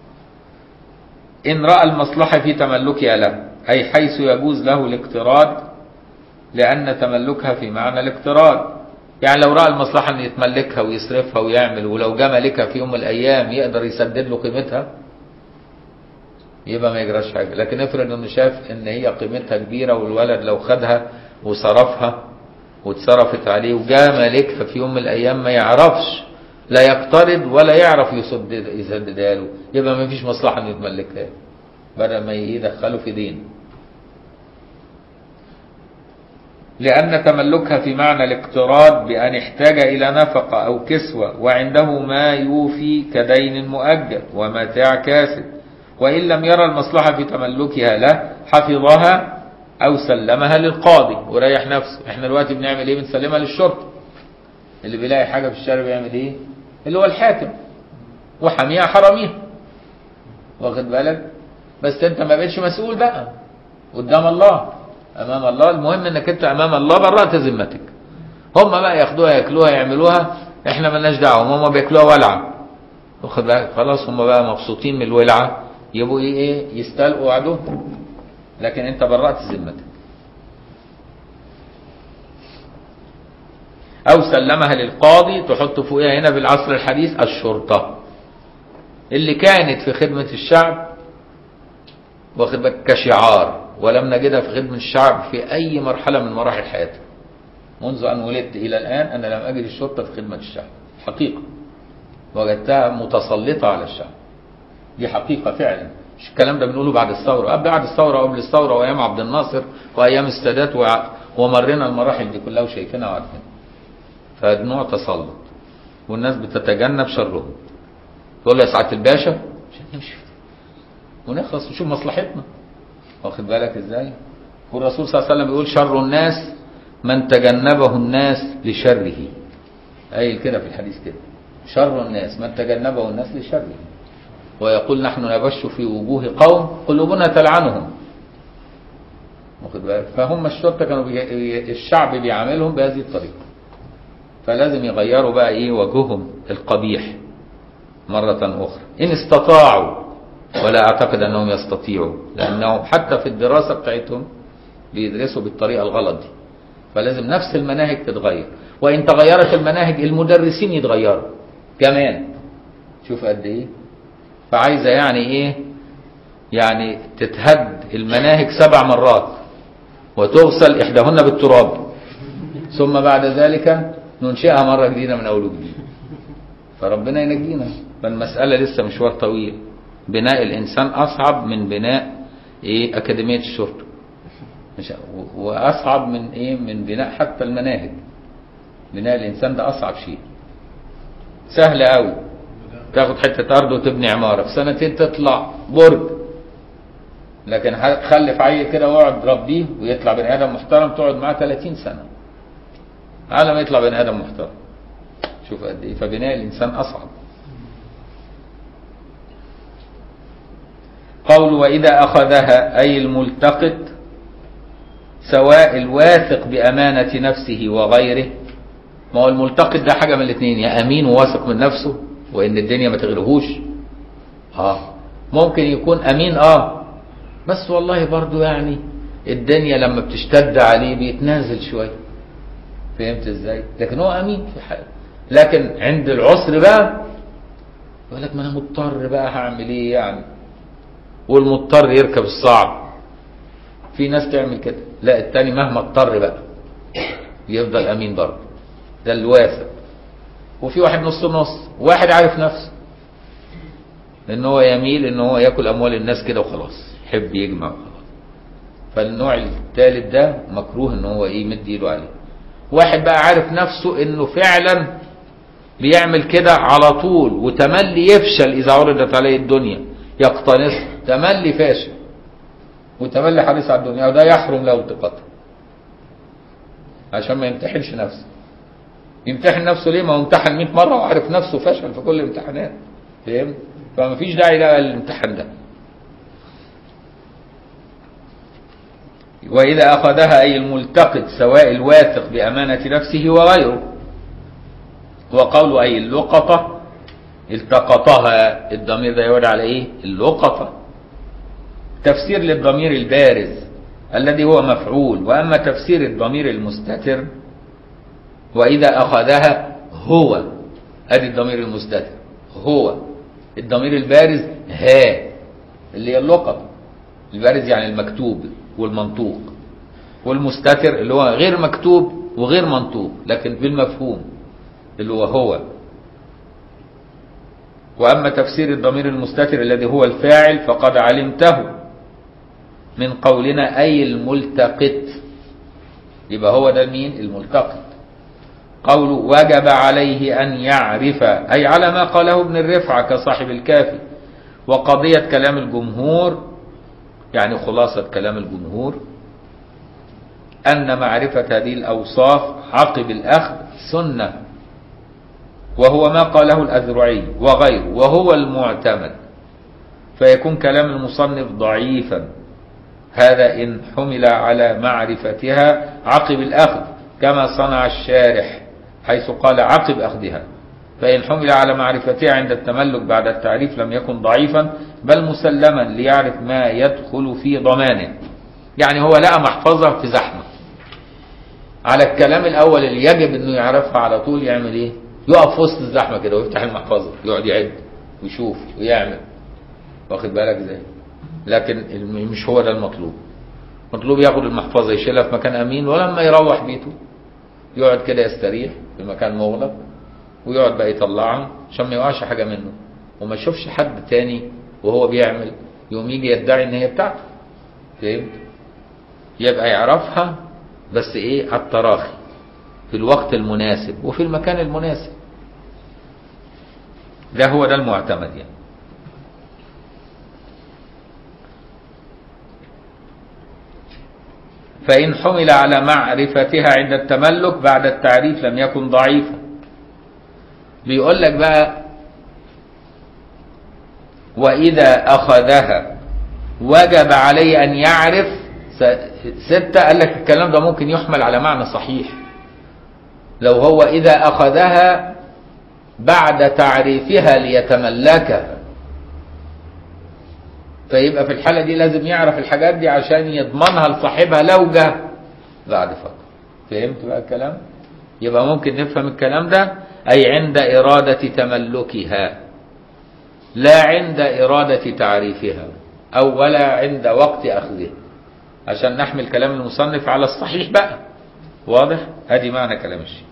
ان راى المصلحه في تملكها له اي حيث يجوز له الاقتراض لان تملكها في معنى الاقتراض يعني لو راى المصلحه ان يتملكها ويصرفها ويعمل ولو جه مالكها في يوم من الايام يقدر يسدد له قيمتها يبقى ما يجراش حاجه لكن افرض انه شاف ان هي قيمتها كبيره والولد لو خدها وصرفها واتصرفت عليه وجاء مالكها في يوم من الايام ما يعرفش لا يقترض ولا يعرف يسدد يسددها له يبقى ما فيش مصلحه انه يتملكها بدل ما يدخله في دين لأن تملكها في معنى الاقتراض بأن احتاج إلى نفقة أو كسوة وعنده ما يوفي كدين مؤجل ومتاع كاسد وإن لم يرى المصلحة في تملكها له حفظها أو سلمها للقاضي وريح نفسه احنا دلوقتي بنعمل ايه بنسلمها للشرطة اللي بيلاقي حاجة في الشارع بيعمل ايه اللي هو الحاكم وحاميها حراميها واخد بالك بس انت ما بقتش مسؤول بقى قدام الله امام الله المهم انك انت امام الله برأت ذمتك هم بقى ياخدوها ياكلوها يعملوها احنا مالناش دعوه هم بياكلوها ولعه واخد بالك خلاص هم بقى مبسوطين من الولعه يبقوا ايه ايه يستلقوا وعدهم لكن انت برأت ذمتك او سلمها للقاضي تحط فوقها هنا بالعصر الحديث الشرطة اللي كانت في خدمة الشعب واخد بالك كشعار ولم نجدها في خدمة الشعب في اي مرحلة من مراحل حياتها منذ ان ولدت الى الان انا لم اجد الشرطة في خدمة الشعب حقيقة وجدتها متسلطة على الشعب دي حقيقة فعلا مش الكلام ده بنقوله بعد الثورة بعد الثورة وقبل الثورة وأيام عبد الناصر وأيام السادات وع- ومرينا المراحل دي كلها وشايفينها وعارفينها فنوع تسلط والناس بتتجنب شرهم تقول له يا سعاده الباشا عشان نمشي ونخلص ونشوف مصلحتنا واخد بالك ازاي والرسول صلى الله عليه وسلم بيقول شر الناس من تجنبه الناس لشره قايل كده في الحديث كده شر الناس من تجنبه الناس لشره ويقول نحن نبش في وجوه قوم قلوبنا تلعنهم واخد بالك فهم الشرطه كانوا بي... الشعب بيعاملهم بهذه الطريقه فلازم يغيروا بقى ايه وجههم القبيح مرة أخرى إن استطاعوا ولا أعتقد أنهم يستطيعوا لأنهم حتى في الدراسة بتاعتهم بيدرسوا بالطريقة الغلط دي فلازم نفس المناهج تتغير وإن تغيرت المناهج المدرسين يتغيروا كمان شوف قد إيه فعايزة يعني إيه يعني تتهد المناهج سبع مرات وتغسل إحداهن بالتراب ثم بعد ذلك ننشئها مرة جديدة من أول وجديد فربنا ينجينا فالمسألة لسه مشوار طويل بناء الإنسان أصعب من بناء إيه أكاديمية الشرطة مش وأصعب من إيه من بناء حتى المناهج بناء الإنسان ده أصعب شيء سهل قوي تاخد حتة أرض وتبني عمارة في سنتين تطلع برج لكن خلف عيل كده واقعد ربيه ويطلع بني آدم محترم تقعد معاه 30 سنة على ما يطلع بني آدم محترم شوف قد ايه فبناء الانسان اصعب قول واذا اخذها اي الملتقط سواء الواثق بامانه نفسه وغيره ما هو الملتقط ده حاجه من الاثنين يا امين وواثق من نفسه وان الدنيا ما تغلبوش اه ممكن يكون امين اه بس والله برضو يعني الدنيا لما بتشتد عليه بيتنازل شويه فهمت ازاي لكن هو امين في حاله لكن عند العسر بقى يقول لك ما انا مضطر بقى هعمل ايه يعني والمضطر يركب الصعب في ناس تعمل كده لا التاني مهما اضطر بقى يفضل امين برضه ده الواثق وفي واحد نص نص واحد عارف نفسه ان هو يميل ان هو ياكل اموال الناس كده وخلاص يحب يجمع وخلاص فالنوع الثالث ده مكروه ان هو ايه مد ايده عليه واحد بقى عارف نفسه انه فعلا بيعمل كده على طول وتملي يفشل اذا عرضت عليه الدنيا يقتنص تملي فاشل وتملي حريص على الدنيا وده يحرم له التقاطه عشان ما يمتحنش نفسه يمتحن نفسه ليه ما هو امتحن 100 مره وعارف نفسه فشل في كل الامتحانات فهمت فما فيش داعي لا للامتحان ده وإذا أخذها أي الملتقط سواء الواثق بأمانة نفسه وغيره وقول أي اللقطة التقطها الضمير ده يعود على إيه اللقطة تفسير للضمير البارز الذي هو مفعول وأما تفسير الضمير المستتر وإذا أخذها هو أدي الضمير المستتر هو الضمير البارز ها اللي هي اللقطة البارز يعني المكتوب والمنطوق والمستتر اللي هو غير مكتوب وغير منطوق لكن بالمفهوم اللي هو هو وأما تفسير الضمير المستتر الذي هو الفاعل فقد علمته من قولنا أي الملتقط يبقى هو ده مين الملتقط قول وجب عليه أن يعرف أي على ما قاله ابن الرفعة كصاحب الكافي وقضية كلام الجمهور يعني خلاصة كلام الجمهور أن معرفة هذه الأوصاف عقب الأخذ سنة وهو ما قاله الأذرعي وغيره وهو المعتمد فيكون كلام المصنف ضعيفا هذا إن حمل على معرفتها عقب الأخذ كما صنع الشارح حيث قال عقب أخذها فإن حمل على معرفتها عند التملك بعد التعريف لم يكن ضعيفا بل مسلما ليعرف ما يدخل في ضمانه يعني هو لقى محفظة في زحمة على الكلام الأول اللي يجب أنه يعرفها على طول يعمل إيه يقف في وسط الزحمة كده ويفتح المحفظة يقعد يعد ويشوف ويعمل واخد بالك ازاي لكن مش هو ده المطلوب مطلوب ياخد المحفظة يشيلها في مكان أمين ولما يروح بيته يقعد كده يستريح في مكان مغلق ويقعد بقى يطلعها عشان ما يوقعش حاجة منه وما يشوفش حد تاني وهو بيعمل يقوم يجي يدعي ان هي بتاعته فهمت يبقى يعرفها بس ايه على التراخي في الوقت المناسب وفي المكان المناسب ده هو ده المعتمد يعني فإن حمل على معرفتها عند التملك بعد التعريف لم يكن ضعيفا بيقول لك بقى وإذا أخذها وجب عليه أن يعرف ستة قال لك الكلام ده ممكن يحمل على معنى صحيح لو هو إذا أخذها بعد تعريفها ليتملكها فيبقى في الحالة دي لازم يعرف الحاجات دي عشان يضمنها لصاحبها لو جه بعد فترة فهمت بقى الكلام يبقى ممكن نفهم الكلام ده أي عند إرادة تملكها لا عند إرادة تعريفها أو ولا عند وقت أخذها عشان نحمل كلام المصنف على الصحيح بقى واضح ادي معنى كلام الشيخ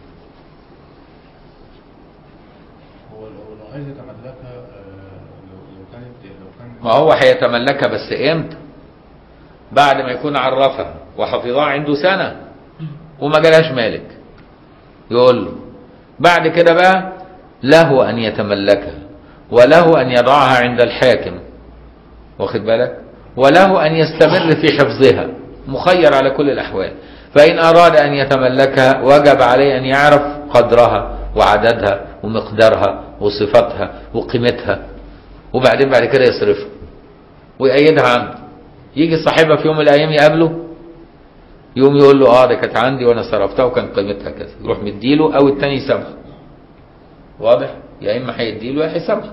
هو لو لو عايز يتملكها آه، لو لو كانت لو كان ما هو هيتملكها بس امتى بعد ما يكون عرفها وحفظها عنده سنة وما جالهاش مالك يقول له بعد كده بقى له أن يتملكها وله أن يضعها عند الحاكم واخد بالك وله أن يستمر في حفظها مخير على كل الأحوال فإن أراد أن يتملكها وجب عليه أن يعرف قدرها وعددها ومقدارها وصفاتها وقيمتها وبعدين بعد كده يصرفها ويأيدها عنده يجي صاحبها في يوم من الأيام يقابله يوم يقول له اه ده كانت عندي وانا صرفتها وكان قيمتها كذا يروح مديله او التاني يسامحه واضح يا اما هيديله يا هيسامحه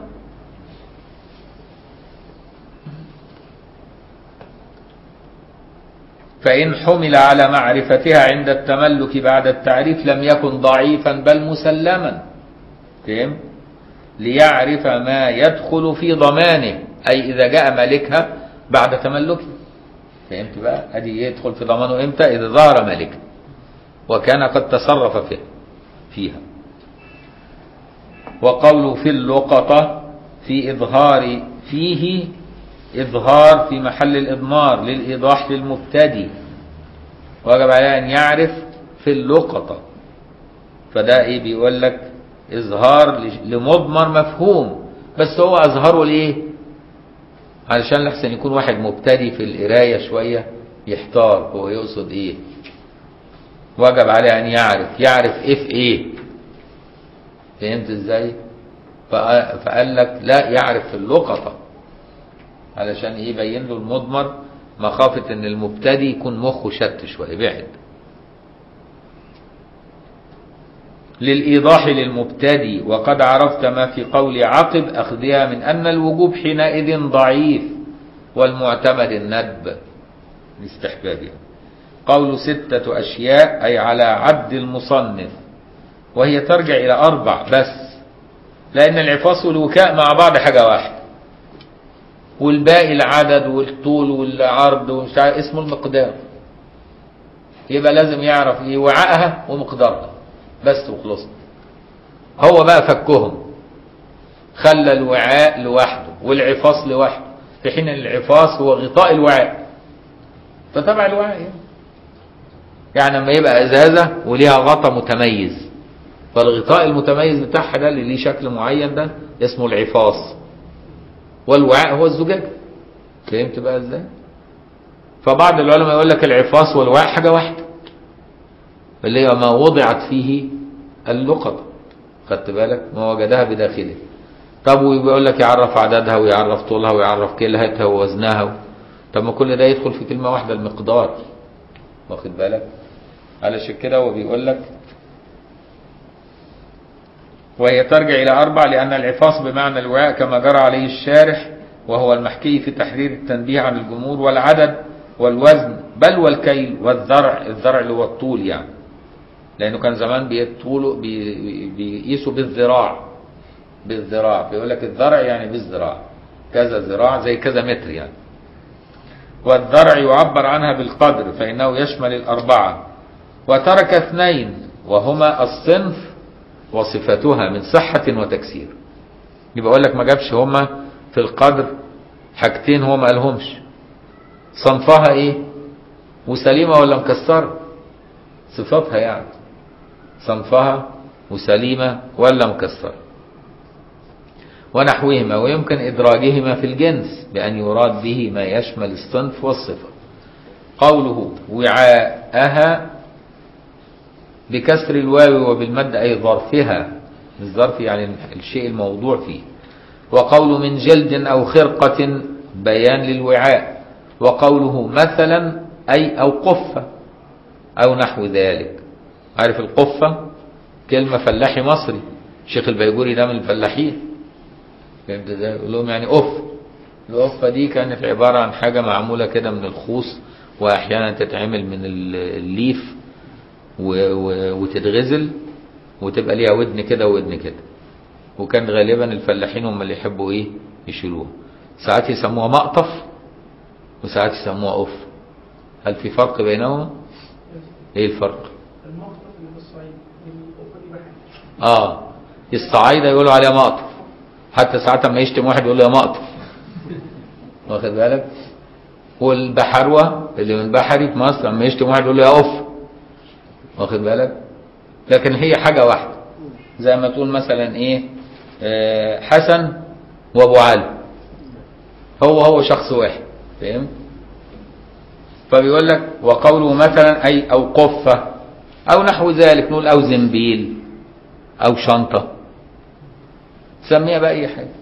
فإن حمل على معرفتها عند التملك بعد التعريف لم يكن ضعيفا بل مسلما فهم؟ ليعرف ما يدخل في ضمانه أي إذا جاء مالكها بعد تملكه فهمت بقى أدي يدخل في ضمانه إمتى إذا ظهر مالكها وكان قد تصرف فيها فيها وقوله في اللقطة في إظهار فيه إظهار في محل الإضمار للإيضاح للمبتدي وجب عليه أن يعرف في اللقطة فده إيه بيقول لك إظهار لمضمر مفهوم بس هو أظهره ليه علشان لحسن يكون واحد مبتدي في القراية شوية يحتار هو يقصد إيه وجب عليه أن يعرف يعرف إيه في إيه فهمت إزاي فقال لك لا يعرف في اللقطة علشان ايه يبين له المضمر مخافة ان المبتدي يكون مخه شت شوية بعد للإيضاح للمبتدي وقد عرفت ما في قول عقب أخذها من أن الوجوب حينئذ ضعيف والمعتمد الندب الاستحباب يعني. قول ستة أشياء أي على عد المصنف وهي ترجع إلى أربع بس لأن العفاص والوكاء مع بعض حاجة واحدة والباقي العدد والطول والعرض ومش عارف اسمه المقدار يبقى لازم يعرف ايه وعائها ومقدارها بس وخلصنا هو بقى فكهم خلى الوعاء لوحده والعفاص لوحده في حين ان العفاص هو غطاء الوعاء فتبع الوعاء يعني يعني لما يبقى ازازه وليها غطاء متميز فالغطاء المتميز بتاعها ده اللي ليه شكل معين ده اسمه العفاص والوعاء هو الزجاجة فهمت بقى ازاي فبعض العلماء يقول لك العفاص والوعاء حاجة واحدة اللي هي ما وضعت فيه اللقطة خدت بالك ما وجدها بداخله طب ويقول لك يعرف عددها ويعرف طولها ويعرف كلهتها ووزنها طب ما كل ده يدخل في كلمة واحدة المقدار واخد بالك علشان كده هو بيقول لك وهي ترجع إلى أربع لأن العفاص بمعنى الوعاء كما جرى عليه الشارح وهو المحكي في تحرير التنبيه عن الجمهور والعدد والوزن بل والكيل والذرع الذرع اللي هو الطول يعني لأنه كان زمان بيطولوا بي- بيقيسوا بالذراع بالذراع بيقول لك الذرع يعني بالذراع كذا ذراع زي كذا متر يعني والذرع يعبر عنها بالقدر فإنه يشمل الأربعة وترك اثنين وهما الصنف وصفتها من صحة وتكسير يبقى أقول لك ما جابش هما في القدر حاجتين هو ما قالهمش صنفها ايه وسليمة ولا مكسرة صفاتها يعني صنفها وسليمة ولا مكسرة ونحوهما ويمكن إدراجهما في الجنس بأن يراد به ما يشمل الصنف والصفة قوله وعاءها بكسر الواو وبالمد أي ظرفها الظرف يعني الشيء الموضوع فيه وقول من جلد أو خرقة بيان للوعاء وقوله مثلا أي أو قفة أو نحو ذلك عارف القفة كلمة فلاحي مصري شيخ البيجوري ده من الفلاحين فهمت ازاي؟ يقول لهم يعني قف القفة دي كانت عبارة عن حاجة معمولة كده من الخوص وأحيانا تتعمل من الليف و- و- وتتغزل وتبقى ليها ودن كده وودن كده وكان غالبا الفلاحين هم اللي يحبوا ايه يشيلوها ساعات يسموها مقطف وساعات يسموها قف هل في فرق بينهما ايه الفرق المقطف اللي في الصعيد القفه دي بحري اه الصعايدة يقولوا عليها مقطف حتى ساعات لما يشتم واحد يقول له يا مقطف واخد بالك والبحروة اللي من بحري في مصر لما يشتم واحد يقول له يا قف واخد بالك لكن هي حاجة واحدة زي ما تقول مثلا ايه آه، حسن وابو علي هو هو شخص واحد فاهم فبيقول لك وقوله مثلا اي او قفة او نحو ذلك نقول او زنبيل او شنطة سميها بقى اي حاجة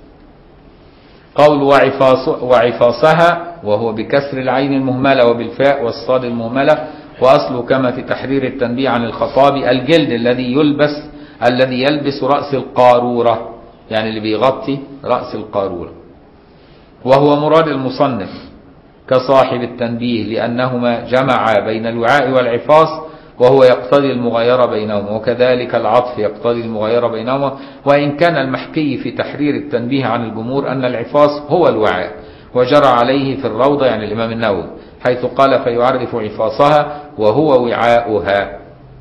قول وعفاص وعفاصها وهو بكسر العين المهملة وبالفاء والصاد المهملة وأصله كما في تحرير التنبيه عن الخطابي الجلد الذي يلبس الذي يلبس رأس القارورة يعني اللي بيغطي رأس القارورة وهو مراد المصنف كصاحب التنبيه لأنهما جمعا بين الوعاء والعفاص وهو يقتضي المغايرة بينهما وكذلك العطف يقتضي المغايرة بينهما وإن كان المحكي في تحرير التنبيه عن الجمهور أن العفاص هو الوعاء وجرى عليه في الروضة يعني الإمام النووي حيث قال فيعرف عفاصها وهو وعاؤها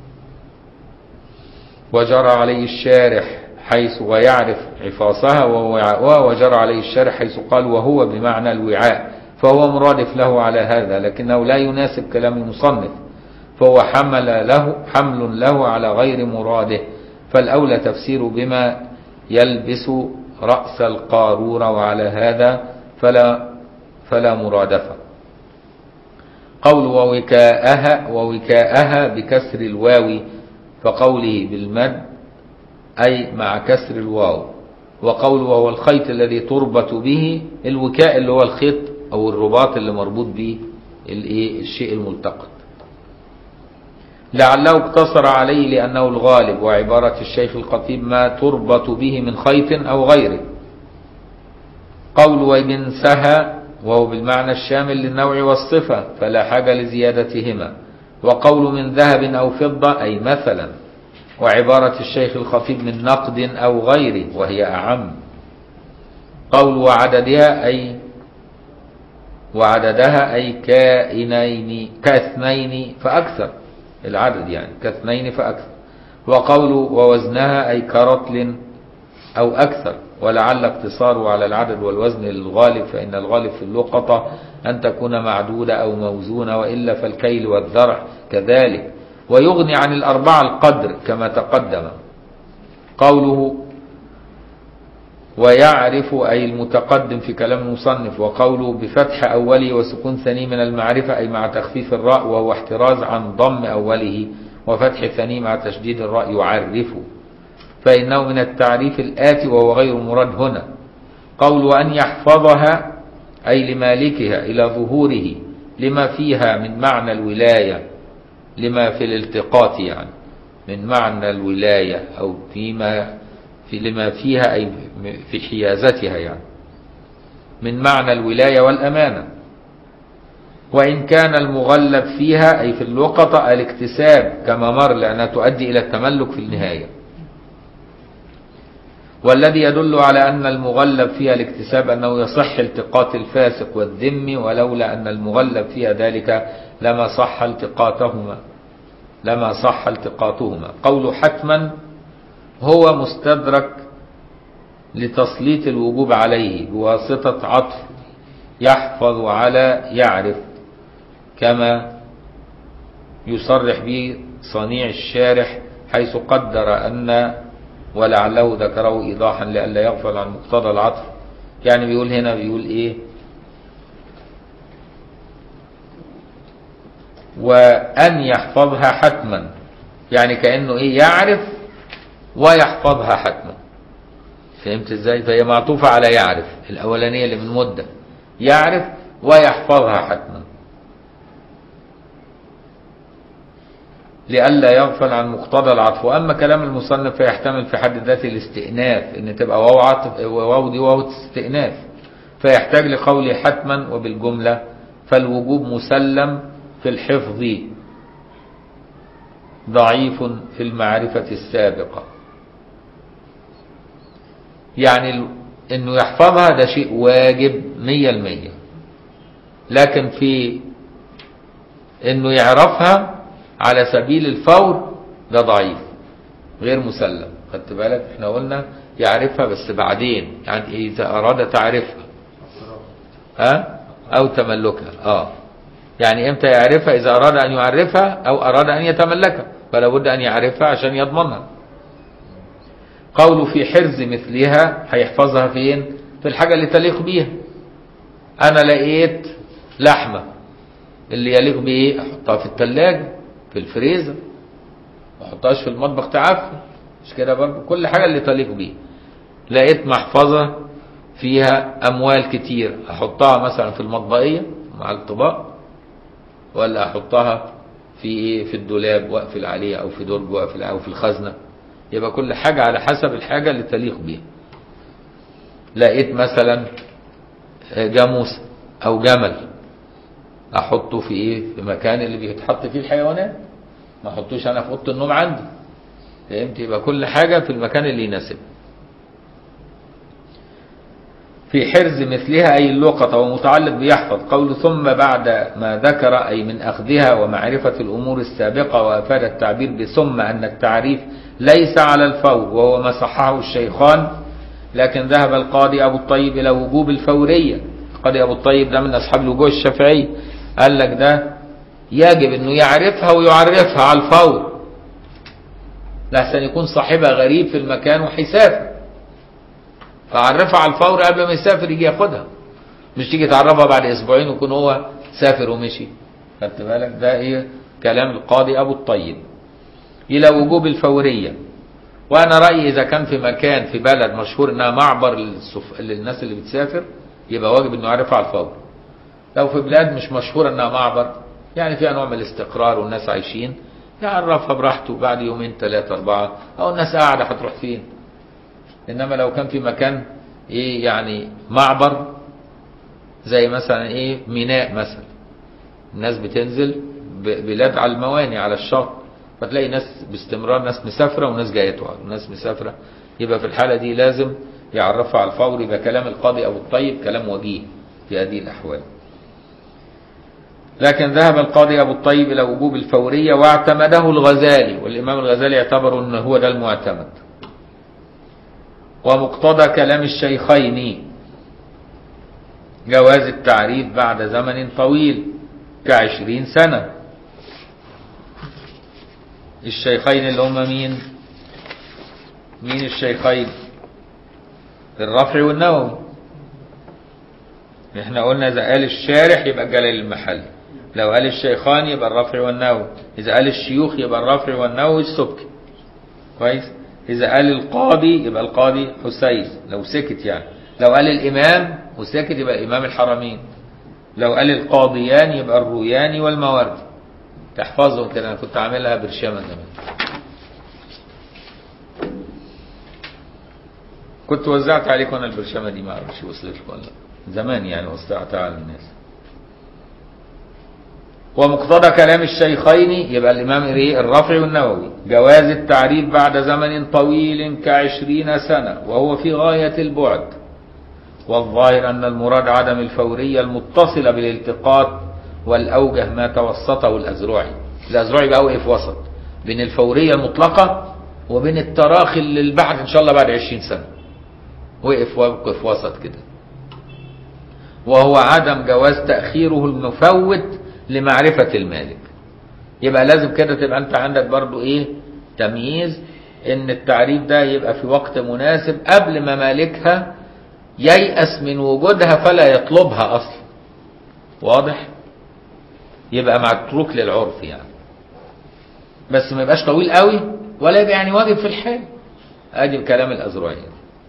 وجرى عليه الشارح حيث ويعرف عفاصها وهو وعاؤها وجرى عليه الشارح حيث قال وهو بمعنى الوعاء فهو مرادف له على هذا لكنه لا يناسب كلام المصنف فهو حمل له حمل له على غير مراده فالأولى تفسير بما يلبس رأس القارورة وعلى هذا فلا فلا مرادفة قول ووكاءها ووكاءها بكسر الواو فقوله بالمد أي مع كسر الواو وقول وهو الخيط الذي تربط به الوكاء اللي هو الخيط أو الرباط اللي مربوط به الايه الشيء الملتقط لعله اقتصر عليه لأنه الغالب وعبارة الشيخ الخطيب ما تربط به من خيط أو غيره قول وجنسها وهو بالمعنى الشامل للنوع والصفة فلا حاجة لزيادتهما وقول من ذهب أو فضة أي مثلا وعبارة الشيخ الخطيب من نقد أو غيره وهي أعم قول وعددها أي وعددها أي كائنين كاثنين فأكثر العدد يعني كاثنين فأكثر وقول ووزنها أي كرطل أو أكثر ولعل اقتصاره على العدد والوزن للغالب فإن الغالب في اللقطة أن تكون معدودة أو موزونة وإلا فالكيل والذرع كذلك ويغني عن الأربعة القدر كما تقدم قوله ويعرف أي المتقدم في كلام المصنف وقوله بفتح أوله وسكون ثاني من المعرفة أي مع تخفيف الراء وهو احتراز عن ضم أوله وفتح ثاني مع تشديد الراء يعرف فإنه من التعريف الآتي وهو غير مراد هنا قول أن يحفظها أي لمالكها إلى ظهوره لما فيها من معنى الولاية لما في الالتقاط يعني من معنى الولاية أو فيما في لما فيها أي في حيازتها يعني من معنى الولاية والأمانة وإن كان المغلب فيها أي في اللقطة الاكتساب كما مر لأنها تؤدي إلى التملك في النهاية والذي يدل على أن المغلب فيها الاكتساب أنه يصح التقاط الفاسق والذم ولولا أن المغلب فيها ذلك لما صح التقاطهما لما صح التقاطهما قول حتما هو مستدرك لتسليط الوجوب عليه بواسطة عطف يحفظ على يعرف كما يصرح به صنيع الشارح حيث قدر أن ولعله ذكره إيضاحا لئلا يغفل عن مقتضى العطف يعني بيقول هنا بيقول إيه وأن يحفظها حتما يعني كأنه إيه يعرف ويحفظها حتما فهمت ازاي فهي معطوفة على يعرف الأولانية اللي من مدة يعرف ويحفظها حتما لئلا يغفل عن مقتضى العطف واما كلام المصنف فيحتمل في حد ذاته الاستئناف ان تبقى واو عطف واو دي واو استئناف فيحتاج لقوله حتما وبالجمله فالوجوب مسلم في الحفظ ضعيف في المعرفه السابقه يعني ال- انه يحفظها ده شيء واجب مية المية لكن في انه يعرفها على سبيل الفور ده ضعيف غير مسلم خدت بالك احنا قلنا يعرفها بس بعدين يعني اذا اراد تعرفها ها او تملكها اه يعني امتى يعرفها اذا اراد ان يعرفها او اراد ان يتملكها فلا بد ان يعرفها عشان يضمنها قوله في حرز مثلها هيحفظها فين في الحاجة اللي تليق بيها انا لقيت لحمة اللي يليق بايه احطها في الثلاجة في الفريزر ما احطهاش في المطبخ تعفن مش كده برضه كل حاجة اللي تليق بيه لقيت محفظة فيها اموال كتير احطها مثلا في المطبقية مع الطباق ولا احطها في ايه في الدولاب واقفل عليه او في درج واقفل او في الخزنه يبقى كل حاجه على حسب الحاجه اللي تليق بيها لقيت مثلا جاموس او جمل احطه في ايه في مكان اللي بيتحط فيه الحيوانات ما احطوش انا في اوضه النوم عندي فهمت يبقى كل حاجه في المكان اللي يناسبها في حرز مثلها أي اللقطة ومتعلق بيحفظ قول ثم بعد ما ذكر أي من أخذها ومعرفة الأمور السابقة وأفاد التعبير بثم أن التعريف ليس على الفور وهو ما صححه الشيخان لكن ذهب القاضي أبو الطيب إلى وجوب الفورية القاضي أبو الطيب ده من أصحاب الوجوه الشافعي قال لك ده يجب أنه يعرفها ويعرفها على الفور لحسن يكون صاحبها غريب في المكان وهيسافر فعرفها على الفور قبل ما يسافر يجي ياخدها مش تيجي تعرفها بعد اسبوعين ويكون هو سافر ومشي خدت بالك ده ايه كلام القاضي ابو الطيب الى وجوب الفوريه وانا رايي اذا كان في مكان في بلد مشهور انها معبر للسف... للناس اللي بتسافر يبقى واجب انه يعرفها على الفور لو في بلاد مش مشهوره انها معبر يعني فيها نوع من الاستقرار والناس عايشين يعرفها براحته بعد يومين ثلاثة أربعة أو الناس قاعدة هتروح فين انما لو كان في مكان ايه يعني معبر زي مثلا ايه ميناء مثلا الناس بتنزل ب- بلاد على المواني على الشط فتلاقي ناس باستمرار ناس مسافره وناس جايه تقعد وناس مسافره يبقى في الحاله دي لازم يعرفها على الفور يبقى كلام القاضي ابو الطيب كلام وجيه في هذه الاحوال لكن ذهب القاضي ابو الطيب الى وجوب الفوريه واعتمده الغزالي والامام الغزالي يعتبر ان هو ده المعتمد ومقتضى كلام الشيخين جواز التعريف بعد زمن طويل كعشرين سنة الشيخين اللي هم مين مين الشيخين الرفع والنووي احنا قلنا اذا قال الشارح يبقى جلال المحل لو قال الشيخان يبقى الرفع والنووي اذا قال الشيوخ يبقى الرفع والنووي السبكي كويس إذا قال القاضي يبقى القاضي حسين لو سكت يعني لو قال الإمام وسكت يبقى إمام الحرمين لو قال القاضيان يبقى الروياني والمواردي تحفظهم كده أنا كنت عاملها برشامة زمان كنت وزعت عليكم أنا البرشامة دي ما أعرفش وصلت لكم ولا لا. زمان يعني وزعتها على الناس ومقتضى كلام الشيخين يبقى الإمام إيه الرافع والنووي جواز التعريف بعد زمن طويل كعشرين سنة وهو في غاية البعد والظاهر أن المراد عدم الفورية المتصلة بالالتقاط والأوجه ما توسطه الأزرعي الأزرعي بقى وقف وسط بين الفورية المطلقة وبين التراخي اللي البعد إن شاء الله بعد عشرين سنة وقف وقف وسط كده وهو عدم جواز تأخيره المفوت لمعرفة المالك يبقى لازم كده تبقى انت عندك برضو ايه تمييز ان التعريف ده يبقى في وقت مناسب قبل ما مالكها ييأس من وجودها فلا يطلبها اصلا واضح يبقى متروك للعرف يعني بس ما يبقاش طويل قوي ولا يبقى يعني واجب في الحال ادي كلام الازرعي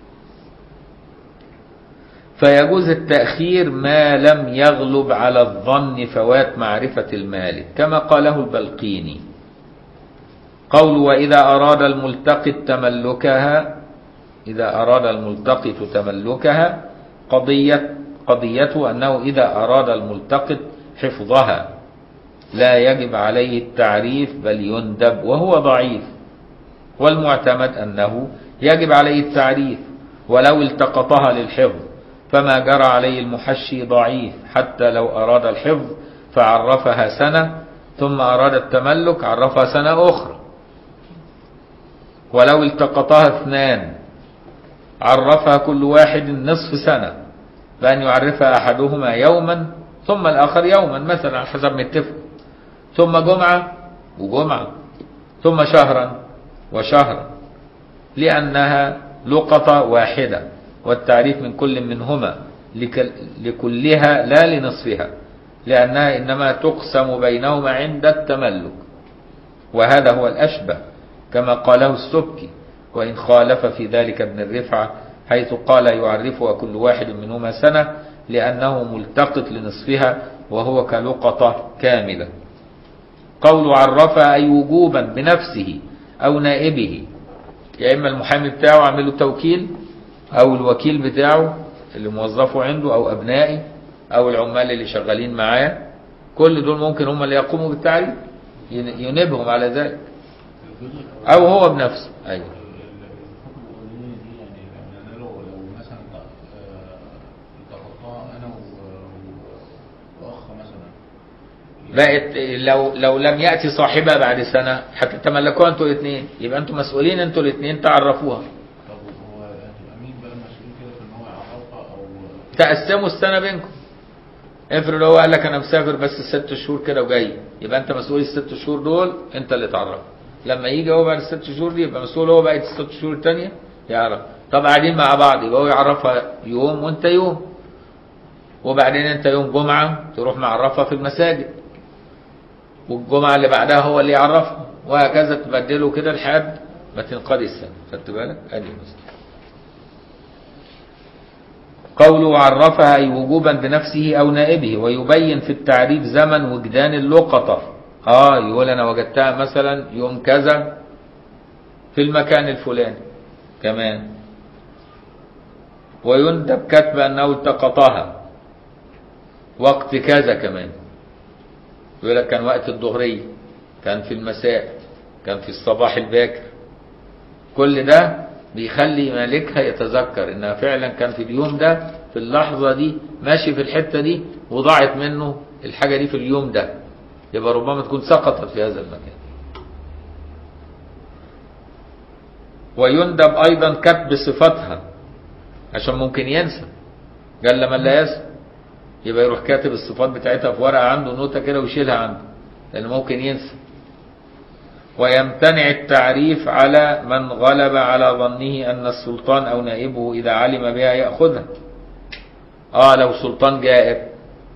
فيجوز التأخير ما لم يغلب على الظن فوات معرفة المالك كما قاله البلقيني قول وإذا أراد الملتقط تملكها إذا أراد الملتقط تملكها قضية قضيته أنه إذا أراد الملتقط حفظها لا يجب عليه التعريف بل يندب وهو ضعيف والمعتمد أنه يجب عليه التعريف ولو التقطها للحفظ فما جرى عليه المحشي ضعيف حتى لو أراد الحفظ فعرفها سنة ثم أراد التملك عرفها سنة أخرى ولو التقطها اثنان عرفها كل واحد نصف سنة بأن يعرفها أحدهما يوما ثم الآخر يوما مثلا على حسب ما اتفقوا ثم جمعة وجمعة ثم شهرا وشهرا لأنها لقطة واحدة والتعريف من كل منهما لك- لكلها لا لنصفها لأنها إنما تقسم بينهما عند التملك وهذا هو الأشبه كما قاله السبكي وإن خالف في ذلك ابن الرفعة حيث قال يعرفها كل واحد منهما سنة لأنه ملتقط لنصفها وهو كلقطة كاملة قول عرفها أي وجوبا بنفسه أو نائبه يا إما المحامي بتاعه عامل له توكيل أو الوكيل بتاعه اللي موظفه عنده أو أبنائي أو العمال اللي شغالين معاه كل دول ممكن هم اللي يقوموا بالتعريف ين- ينبهم على ذلك الجزء الأول- أو هو بنفسه أيوه ال- ال- الحكم الأولاني دي يعني يعني أنا لو لو مثلا ت- آه، التقطتها أنا و- وأخ مثلا بقت لو لو لم يأتي صاحبها بعد سنة هتتملكوها انتوا الاثنين يبقى انتوا مسؤولين انتوا الاثنين تعرفوها طب هو هتبقى مين بقى المسؤول كده في إن هو يعرفها أو تقسموا السنة بينكم افرض هو قال لك انا مسافر بس ست شهور كده وجاي يبقى انت مسؤول الست شهور دول انت اللي تعرف لما يجي هو بعد الست شهور دي يبقى مسؤول هو بقية الست شهور التانية يعرف طب قاعدين مع بعض يبقى هو يعرفها يوم وانت يوم وبعدين انت يوم جمعة تروح معرفها في المساجد والجمعة اللي بعدها هو اللي يعرفها وهكذا تبدله كده لحد ما تنقضي السنة خدت بالك؟ ادي مثلا قوله عرفها أي وجوبا بنفسه أو نائبه ويبين في التعريف زمن وجدان اللقطة آه يقول أنا وجدتها مثلا يوم كذا في المكان الفلاني كمان ويندب كتب أنه التقطها وقت كذا كمان يقول لك كان وقت الظهرية كان في المساء كان في الصباح الباكر كل ده بيخلي مالكها يتذكر انها فعلا كان في اليوم ده في اللحظة دي ماشي في الحتة دي وضاعت منه الحاجة دي في اليوم ده يبقى ربما تكون سقطت في هذا المكان ويندب ايضا كتب صفتها عشان ممكن ينسى قال لما لا ينسى يبقى يروح كاتب الصفات بتاعتها في ورقة عنده نوتة كده ويشيلها عنده لأنه ممكن ينسى ويمتنع التعريف على من غلب على ظنه أن السلطان أو نائبه إذا علم بها يأخذها آه لو سلطان جائر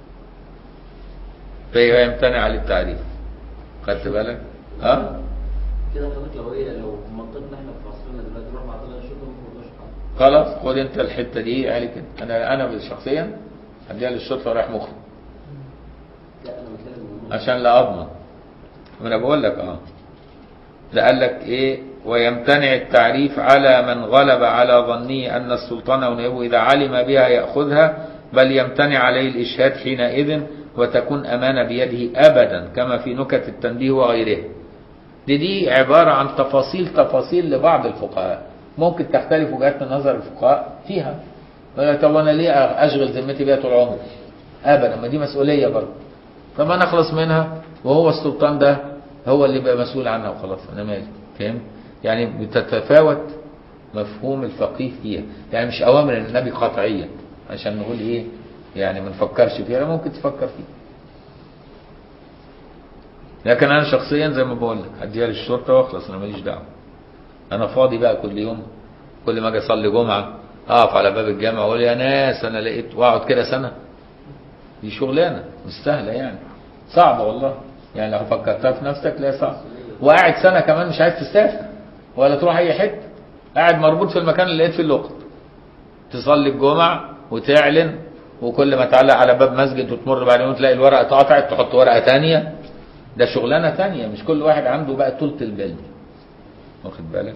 فيبقى يمتنع عليه التعريف خدت بالك؟ اه كده حضرتك لو هي لو في منطقتنا احنا في عصرنا دلوقتي نروح مع طلع الشرطه ما ناخدهاش حاجه خلاص خد انت الحته دي يعني كده انا انا شخصيا هديها للشرطه ورايح مخرج لا انا بتكلم من عشان لا اضمن ما انا بقول لك اه ده قال لك ايه ويمتنع التعريف على من غلب على ظنه ان السلطان او نائبه اذا علم بها ياخذها بل يمتنع عليه الاشهاد حينئذ وتكون امانه بيده ابدا كما في نكت التنبيه وغيرها دي دي عباره عن تفاصيل تفاصيل لبعض الفقهاء ممكن تختلف وجهات نظر الفقهاء فيها يقول لك طب انا ليه اشغل ذمتي بيها طول عمري ابدا ما دي مسؤوليه برضه طب ما نخلص منها وهو السلطان ده هو اللي بقى مسؤول عنها وخلاص انا مالي فاهم يعني بتتفاوت مفهوم الفقيه فيها يعني مش اوامر النبي قطعيه عشان نقول ايه يعني ما نفكرش فيها لا ممكن تفكر فيها لكن انا شخصيا زي ما بقول لك هديها للشرطه واخلص انا ماليش دعوه انا فاضي بقى كل يوم كل ما اجي اصلي جمعه اقف على باب الجامع واقول يا ناس انا لقيت واقعد كده سنه دي شغلانه مش سهله يعني صعبه والله يعني لو فكرتها في نفسك لا صعب وقاعد سنه كمان مش عايز تسافر ولا تروح اي حته قاعد مربوط في المكان اللي لقيت فيه اللقط تصلي الجمعه وتعلن وكل ما تعلق على باب مسجد وتمر بعد يوم تلاقي الورقه اتقطعت تحط ورقه تانية ده شغلانه تانية مش كل واحد عنده بقى طولة البال دي. واخد بالك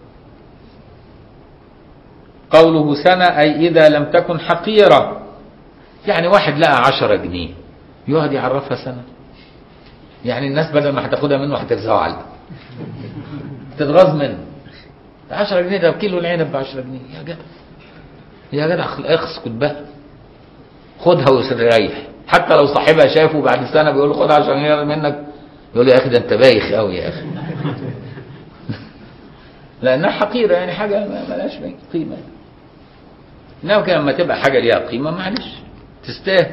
قوله سنة أي إذا لم تكن حقيرة يعني واحد لقى عشرة جنيه يقعد يعرفها سنة يعني الناس بدل ما هتاخدها منه هترزعه علقة تتغاظ منه ده 10 جنيه ده كيلو العنب ب 10 جنيه يا جدع يا جدع اسكت بقى خدها وستريح حتى لو صاحبها شافه بعد سنه بيقول له خدها عشان هي منك يقول له يا اخي ده انت بايخ قوي يا اخي لانها حقيره يعني حاجه ما ملهاش قيمه انما كان لما تبقى حاجه ليها قيمه معلش تستاهل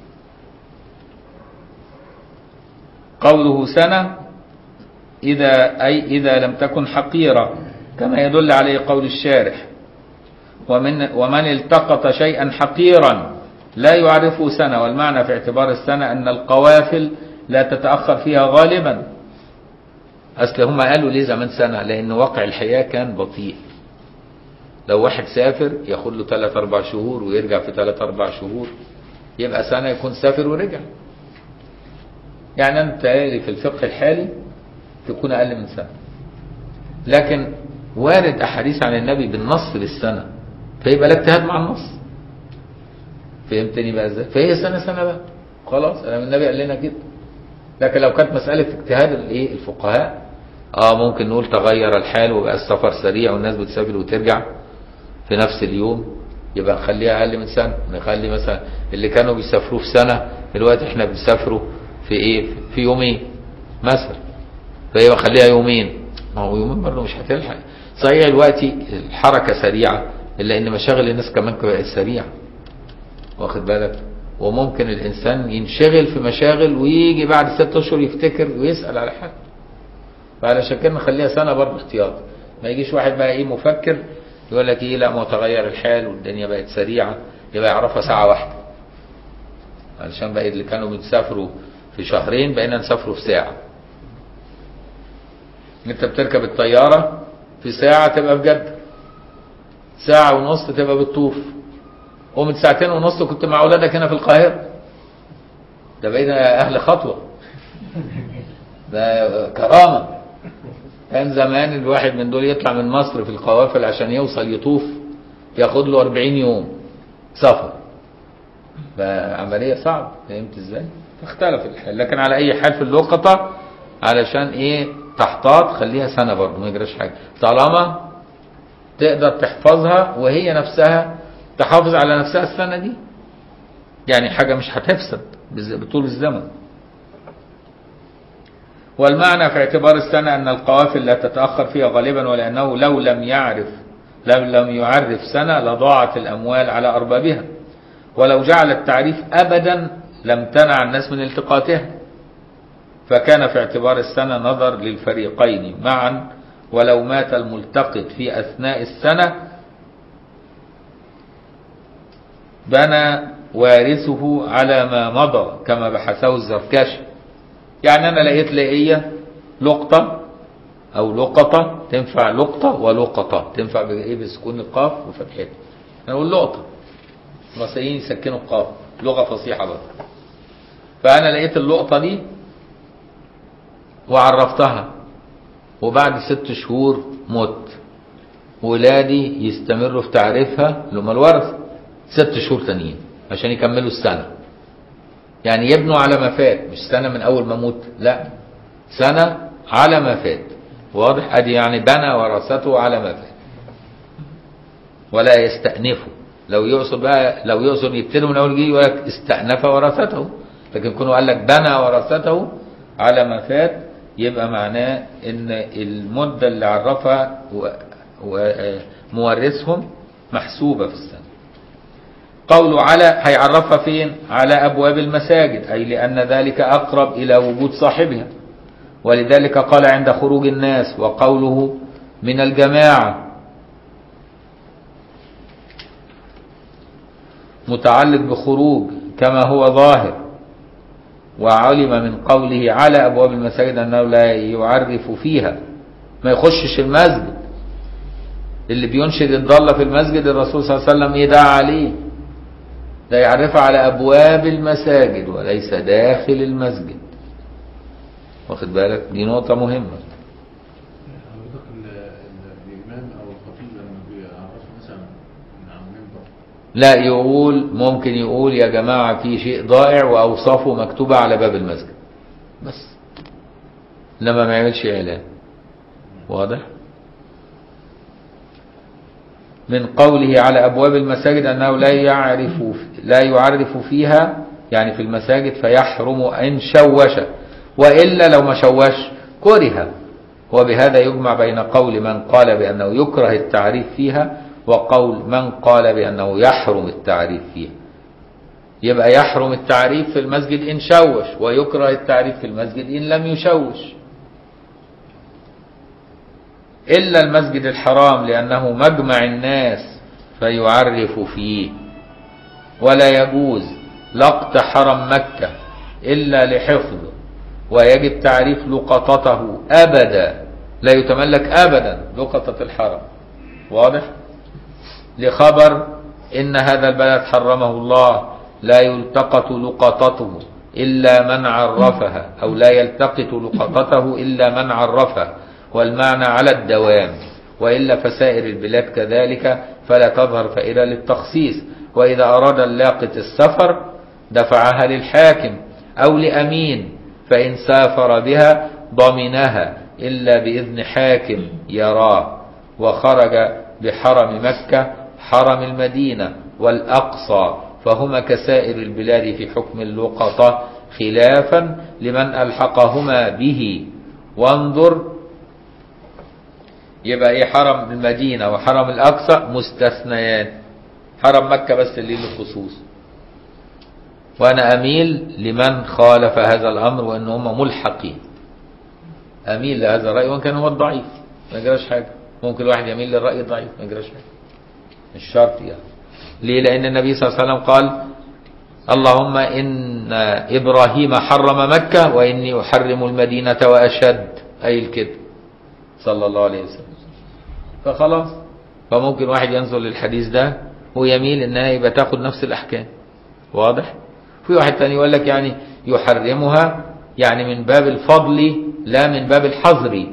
قوله سنه إذا أي إذا لم تكن حقيرة كما يدل عليه قول الشارح ومن ومن التقط شيئا حقيرا لا يعرفه سنة والمعنى في اعتبار السنة أن القوافل لا تتأخر فيها غالبا أصل هم قالوا ليه زمان سنة لأن واقع الحياة كان بطيء لو واحد سافر ياخد له 3 4 شهور ويرجع في 3 4 شهور يبقى سنة يكون سافر ورجع يعني أنت في الفقه الحالي تكون أقل من سنة لكن وارد أحاديث عن النبي بالنص بالسنة فيبقى لا اجتهاد مع النص فهمتني بقى ازاي فهي سنة سنة بقى خلاص أنا النبي قال لنا كده لكن لو كانت مسألة اجتهاد الايه الفقهاء اه ممكن نقول تغير الحال وبقى السفر سريع والناس بتسافر وترجع في نفس اليوم يبقى نخليها اقل من سنه نخلي مثلا اللي كانوا بيسافروا في سنه دلوقتي احنا بنسافروا في ايه في يومين مثلا فيبقى خليها يومين ما هو يومين برضه مش هتلحق صحيح دلوقتي الحركه سريعه الا ان مشاغل الناس كمان بقت سريعه واخد بالك وممكن الانسان ينشغل في مشاغل ويجي بعد ست اشهر يفتكر ويسال على حد فعلشان كده نخليها سنه برضه احتياط ما يجيش واحد بقى ايه مفكر يقول لك ايه لا ما هو تغير الحال والدنيا بقت سريعه يبقى يعرفها ساعه واحده علشان بقى اللي كانوا بنسافروا في شهرين بقينا نسافروا في ساعه انت بتركب الطياره في ساعه تبقى في جده ساعه ونص تبقى بالطوف ومن ساعتين ونص كنت مع اولادك هنا في القاهره ده بقينا اهل خطوه ده كرامه كان زمان الواحد من دول يطلع من مصر في القوافل عشان يوصل يطوف ياخد له 40 يوم سفر فعملية صعبة فهمت ازاي؟ فاختلف الحال لكن على اي حال في اللقطة علشان ايه تحتاط خليها سنة برضه ما يجراش حاجة طالما تقدر تحفظها وهي نفسها تحافظ على نفسها السنة دي يعني حاجة مش هتفسد بطول الزمن والمعنى في اعتبار السنة أن القوافل لا تتأخر فيها غالبا ولأنه لو لم يعرف لو لم يعرف سنة لضاعت الأموال على أربابها ولو جعل التعريف أبدا لم تنع الناس من التقاطها فكان في اعتبار السنة نظر للفريقين معا ولو مات الملتقط في أثناء السنة بنى وارثه على ما مضى كما بحثه الزركشي يعني انا لقيت لقيه لقطه او لقطه تنفع لقطه ولقطه تنفع بايه بسكون القاف وفتحتها انا اقول لقطه المصريين يسكنوا القاف لغه فصيحه برضه فانا لقيت اللقطه دي وعرفتها وبعد ست شهور مت ولادي يستمروا في تعريفها اللي هم الورث ست شهور تانيين عشان يكملوا السنه يعني يبنوا على ما فات مش سنة من أول ما أموت لا سنة على ما فات واضح أدي يعني بنى ورثته على ما فات ولا يستأنفوا لو يقصد بقى لو يقصد يبتدوا من أول جديد يقول لك استأنف ورثته لكن كونه قال لك بنى ورثته على ما فات يبقى معناه إن المدة اللي عرفها ومورثهم محسوبة في السنة قوله على هيعرفها فين على أبواب المساجد أي لأن ذلك أقرب إلى وجود صاحبها ولذلك قال عند خروج الناس وقوله من الجماعة متعلق بخروج كما هو ظاهر وعلم من قوله على أبواب المساجد أنه لا يعرف فيها ما يخشش المسجد اللي بينشد الضالة في المسجد الرسول صلى الله عليه وسلم يدعى عليه ده يعرفها على أبواب المساجد وليس داخل المسجد واخد بالك دي نقطة مهمة حضرتك ال- ال- الإمام أو الخطيب لما بيعرفوا مثلا من على المنبر لا يقول ممكن يقول يا جماعة في شيء ضائع وأوصافه مكتوبة على باب المسجد بس لما ما يعملش إعلان واضح من قوله على أبواب المساجد أنه لا يعرف لا يعرف فيها يعني في المساجد فيحرم إن شوش وإلا لو ما شوش كره وبهذا يجمع بين قول من قال بأنه يكره التعريف فيها وقول من قال بأنه يحرم التعريف فيها يبقى يحرم التعريف في المسجد إن شوش ويكره التعريف في المسجد إن لم يشوش إلا المسجد الحرام لأنه مجمع الناس فيعرف فيه ولا يجوز لقط حرم مكة إلا لحفظه ويجب تعريف لقطته أبدا لا يتملك أبدا لقطة الحرم واضح لخبر إن هذا البلد حرمه الله لا يلتقط لقطته إلا من عرفها أو لا يلتقط لقطته إلا من عرفها والمعنى على الدوام وإلا فسائر البلاد كذلك فلا تظهر فائدة للتخصيص وإذا أراد اللاقط السفر دفعها للحاكم أو لأمين فإن سافر بها ضمنها إلا بإذن حاكم يراه وخرج بحرم مكة حرم المدينة والأقصى فهما كسائر البلاد في حكم اللقطة خلافا لمن ألحقهما به وانظر يبقى ايه حرم المدينة وحرم الأقصى مستثنيان حرم مكة بس اللي له خصوص وأنا أميل لمن خالف هذا الأمر وأن هم ملحقين أميل لهذا الرأي وإن كان هو الضعيف ما يجراش حاجة ممكن الواحد يميل للرأي الضعيف ما يجراش حاجة مش شرط يعني ليه لأن النبي صلى الله عليه وسلم قال اللهم إن إبراهيم حرم مكة وإني أحرم المدينة وأشد أي الكذب صلى الله عليه وسلم فخلاص فممكن واحد ينظر للحديث ده ويميل انها يبقى تاخد نفس الاحكام واضح في واحد تاني يقول لك يعني يحرمها يعني من باب الفضل لا من باب الحظر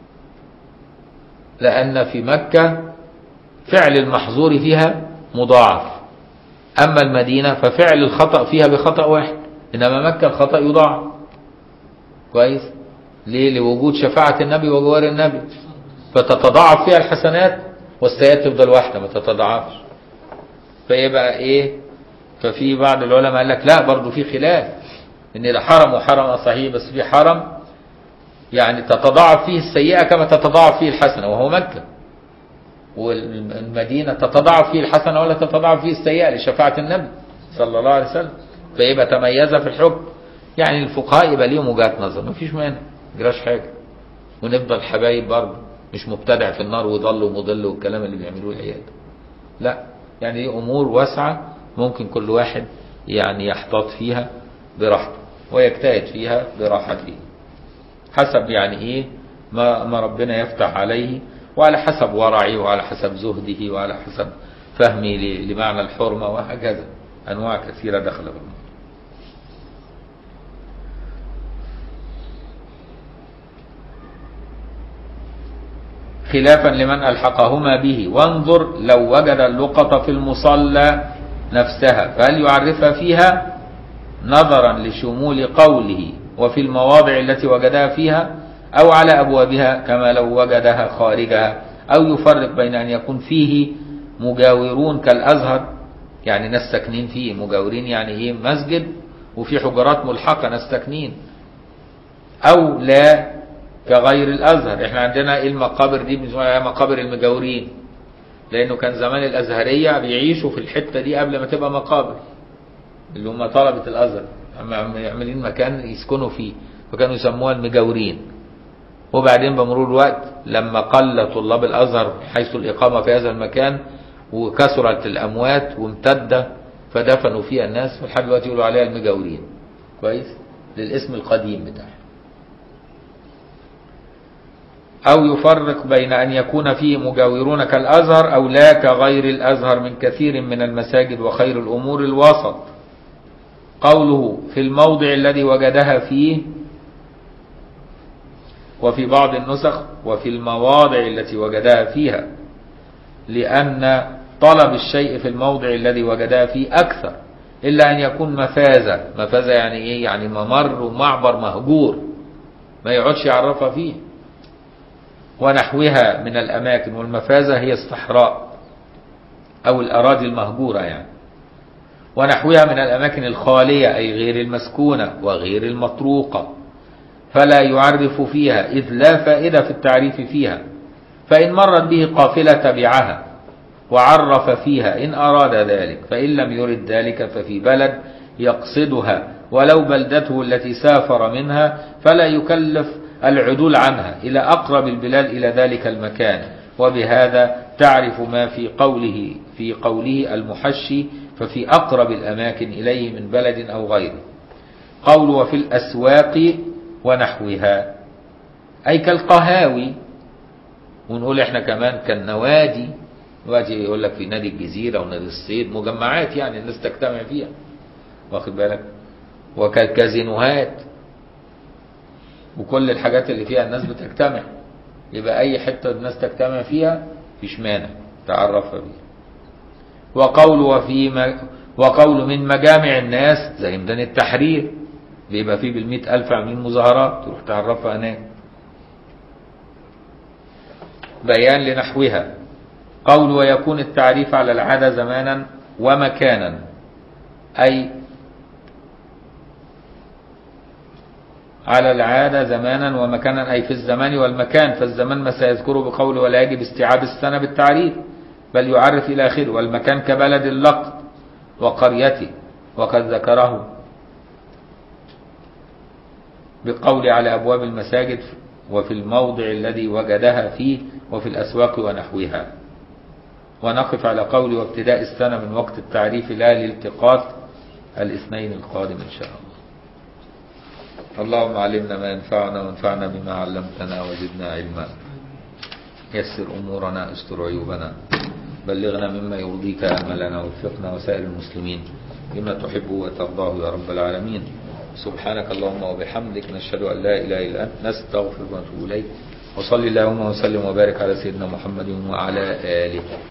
لان في مكة فعل المحظور فيها مضاعف اما المدينة ففعل الخطأ فيها بخطأ واحد انما مكة الخطأ يضاعف كويس ليه لوجود شفاعة النبي وجوار النبي فتتضاعف فيها الحسنات والسيئات تفضل واحدة ما تتضاعفش فيبقى ايه ففي بعض العلماء قال لك لا برضه في خلاف ان ده حرم وحرم صحيح بس في حرم يعني تتضاعف فيه السيئة كما تتضاعف فيه الحسنة وهو مكة والمدينة تتضاعف فيه الحسنة ولا تتضاعف فيه السيئة لشفاعة النبي صلى الله عليه وسلم فيبقى تميز في الحكم يعني الفقهاء يبقى ليهم وجهات نظر مفيش مانع جراش حاجة ونفضل حبايب برضه مش مبتدع في النار وضل ومضل والكلام اللي بيعملوه العيال لا يعني دي امور واسعة ممكن كل واحد يعني يحتاط فيها براحته ويجتهد فيها براحته حسب يعني ايه ما ما ربنا يفتح عليه وعلى حسب ورعه وعلى حسب زهده وعلى حسب فهمه ل- لمعنى الحرمة وهكذا انواع كثيرة دخل في الموضوع خلافا لمن ألحقهما به وانظر لو وجد اللقطة في المصلى نفسها فهل يعرفها فيها نظرا لشمول قوله وفي المواضع التي وجدها فيها أو على أبوابها كما لو وجدها خارجها أو يفرق بين أن يكون فيه مجاورون كالأزهر يعني ناس ساكنين فيه مجاورين يعني إيه مسجد وفي حجرات ملحقة ناس ساكنين أو لا كغير الازهر احنا عندنا ايه المقابر دي بنسميها مقابر المجاورين لانه كان زمان الازهريه بيعيشوا في الحته دي قبل ما تبقى مقابر اللي هم طلبه الازهر اما عاملين مكان يسكنوا فيه فكانوا يسموها المجاورين وبعدين بمرور الوقت لما قل طلاب الازهر حيث الاقامه في هذا المكان وكثرت الاموات وامتد فدفنوا فيها الناس ولحد دلوقتي يقولوا عليها المجاورين كويس للاسم القديم بتاعها أو يفرق بين أن يكون فيه مجاورون كالأزهر أو لا كغير الأزهر من كثير من المساجد وخير الأمور الوسط قوله في الموضع الذي وجدها فيه وفي بعض النسخ وفي المواضع التي وجدها فيها لأن طلب الشيء في الموضع الذي وجدها فيه أكثر إلا أن يكون مفازة مفازة يعني إيه يعني ممر ومعبر مهجور ما يقعدش يعرفها فيه ونحوها من الأماكن والمفازة هي الصحراء أو الأراضي المهجورة يعني ونحوها من الأماكن الخالية أي غير المسكونة وغير المطروقة فلا يعرف فيها إذ لا فائدة في التعريف فيها فإن مرت به قافلة تبعها وعرف فيها إن أراد ذلك فإن لم يرد ذلك ففي بلد يقصدها ولو بلدته التي سافر منها فلا يكلف العدول عنها إلى أقرب البلاد إلى ذلك المكان وبهذا تعرف ما في قوله في قوله المحشي ففي أقرب الأماكن إليه من بلد أو غيره قول وفي الأسواق ونحوها أي كالقهاوي ونقول احنا كمان كالنوادي دلوقتي يقول لك في نادي الجزيرة ونادي الصيد مجمعات يعني الناس تجتمع فيها واخد بالك وكالكازينوهات وكل الحاجات اللي فيها الناس بتجتمع يبقى أي حتة الناس تجتمع فيها فيش مانع تعرفها بيها وقول وفي م... وقول من مجامع الناس زي ميدان التحرير بيبقى فيه بالمئة ألف عاملين مظاهرات تروح تعرفها هناك بيان لنحوها قول ويكون التعريف على العادة زمانا ومكانا أي على العادة زمانا ومكانا أي في الزمان والمكان فالزمان ما سيذكره بقول ولا يجب استيعاب السنة بالتعريف بل يعرف إلى آخره والمكان كبلد اللقط وقريته وقد ذكره بقول على أبواب المساجد وفي الموضع الذي وجدها فيه وفي الأسواق ونحوها ونقف على قول وابتداء السنة من وقت التعريف لا لالتقاط الاثنين القادم إن شاء الله اللهم علمنا ما ينفعنا وانفعنا بما علمتنا وزدنا علما يسر أمورنا استر عيوبنا بلغنا مما يرضيك أملنا وفقنا وسائر المسلمين لما تحب وترضاه يا رب العالمين سبحانك اللهم وبحمدك نشهد أن لا إله إلا أنت نستغفرك ونتوب إليك وصلي اللهم وسلم وبارك على سيدنا محمد وعلى آله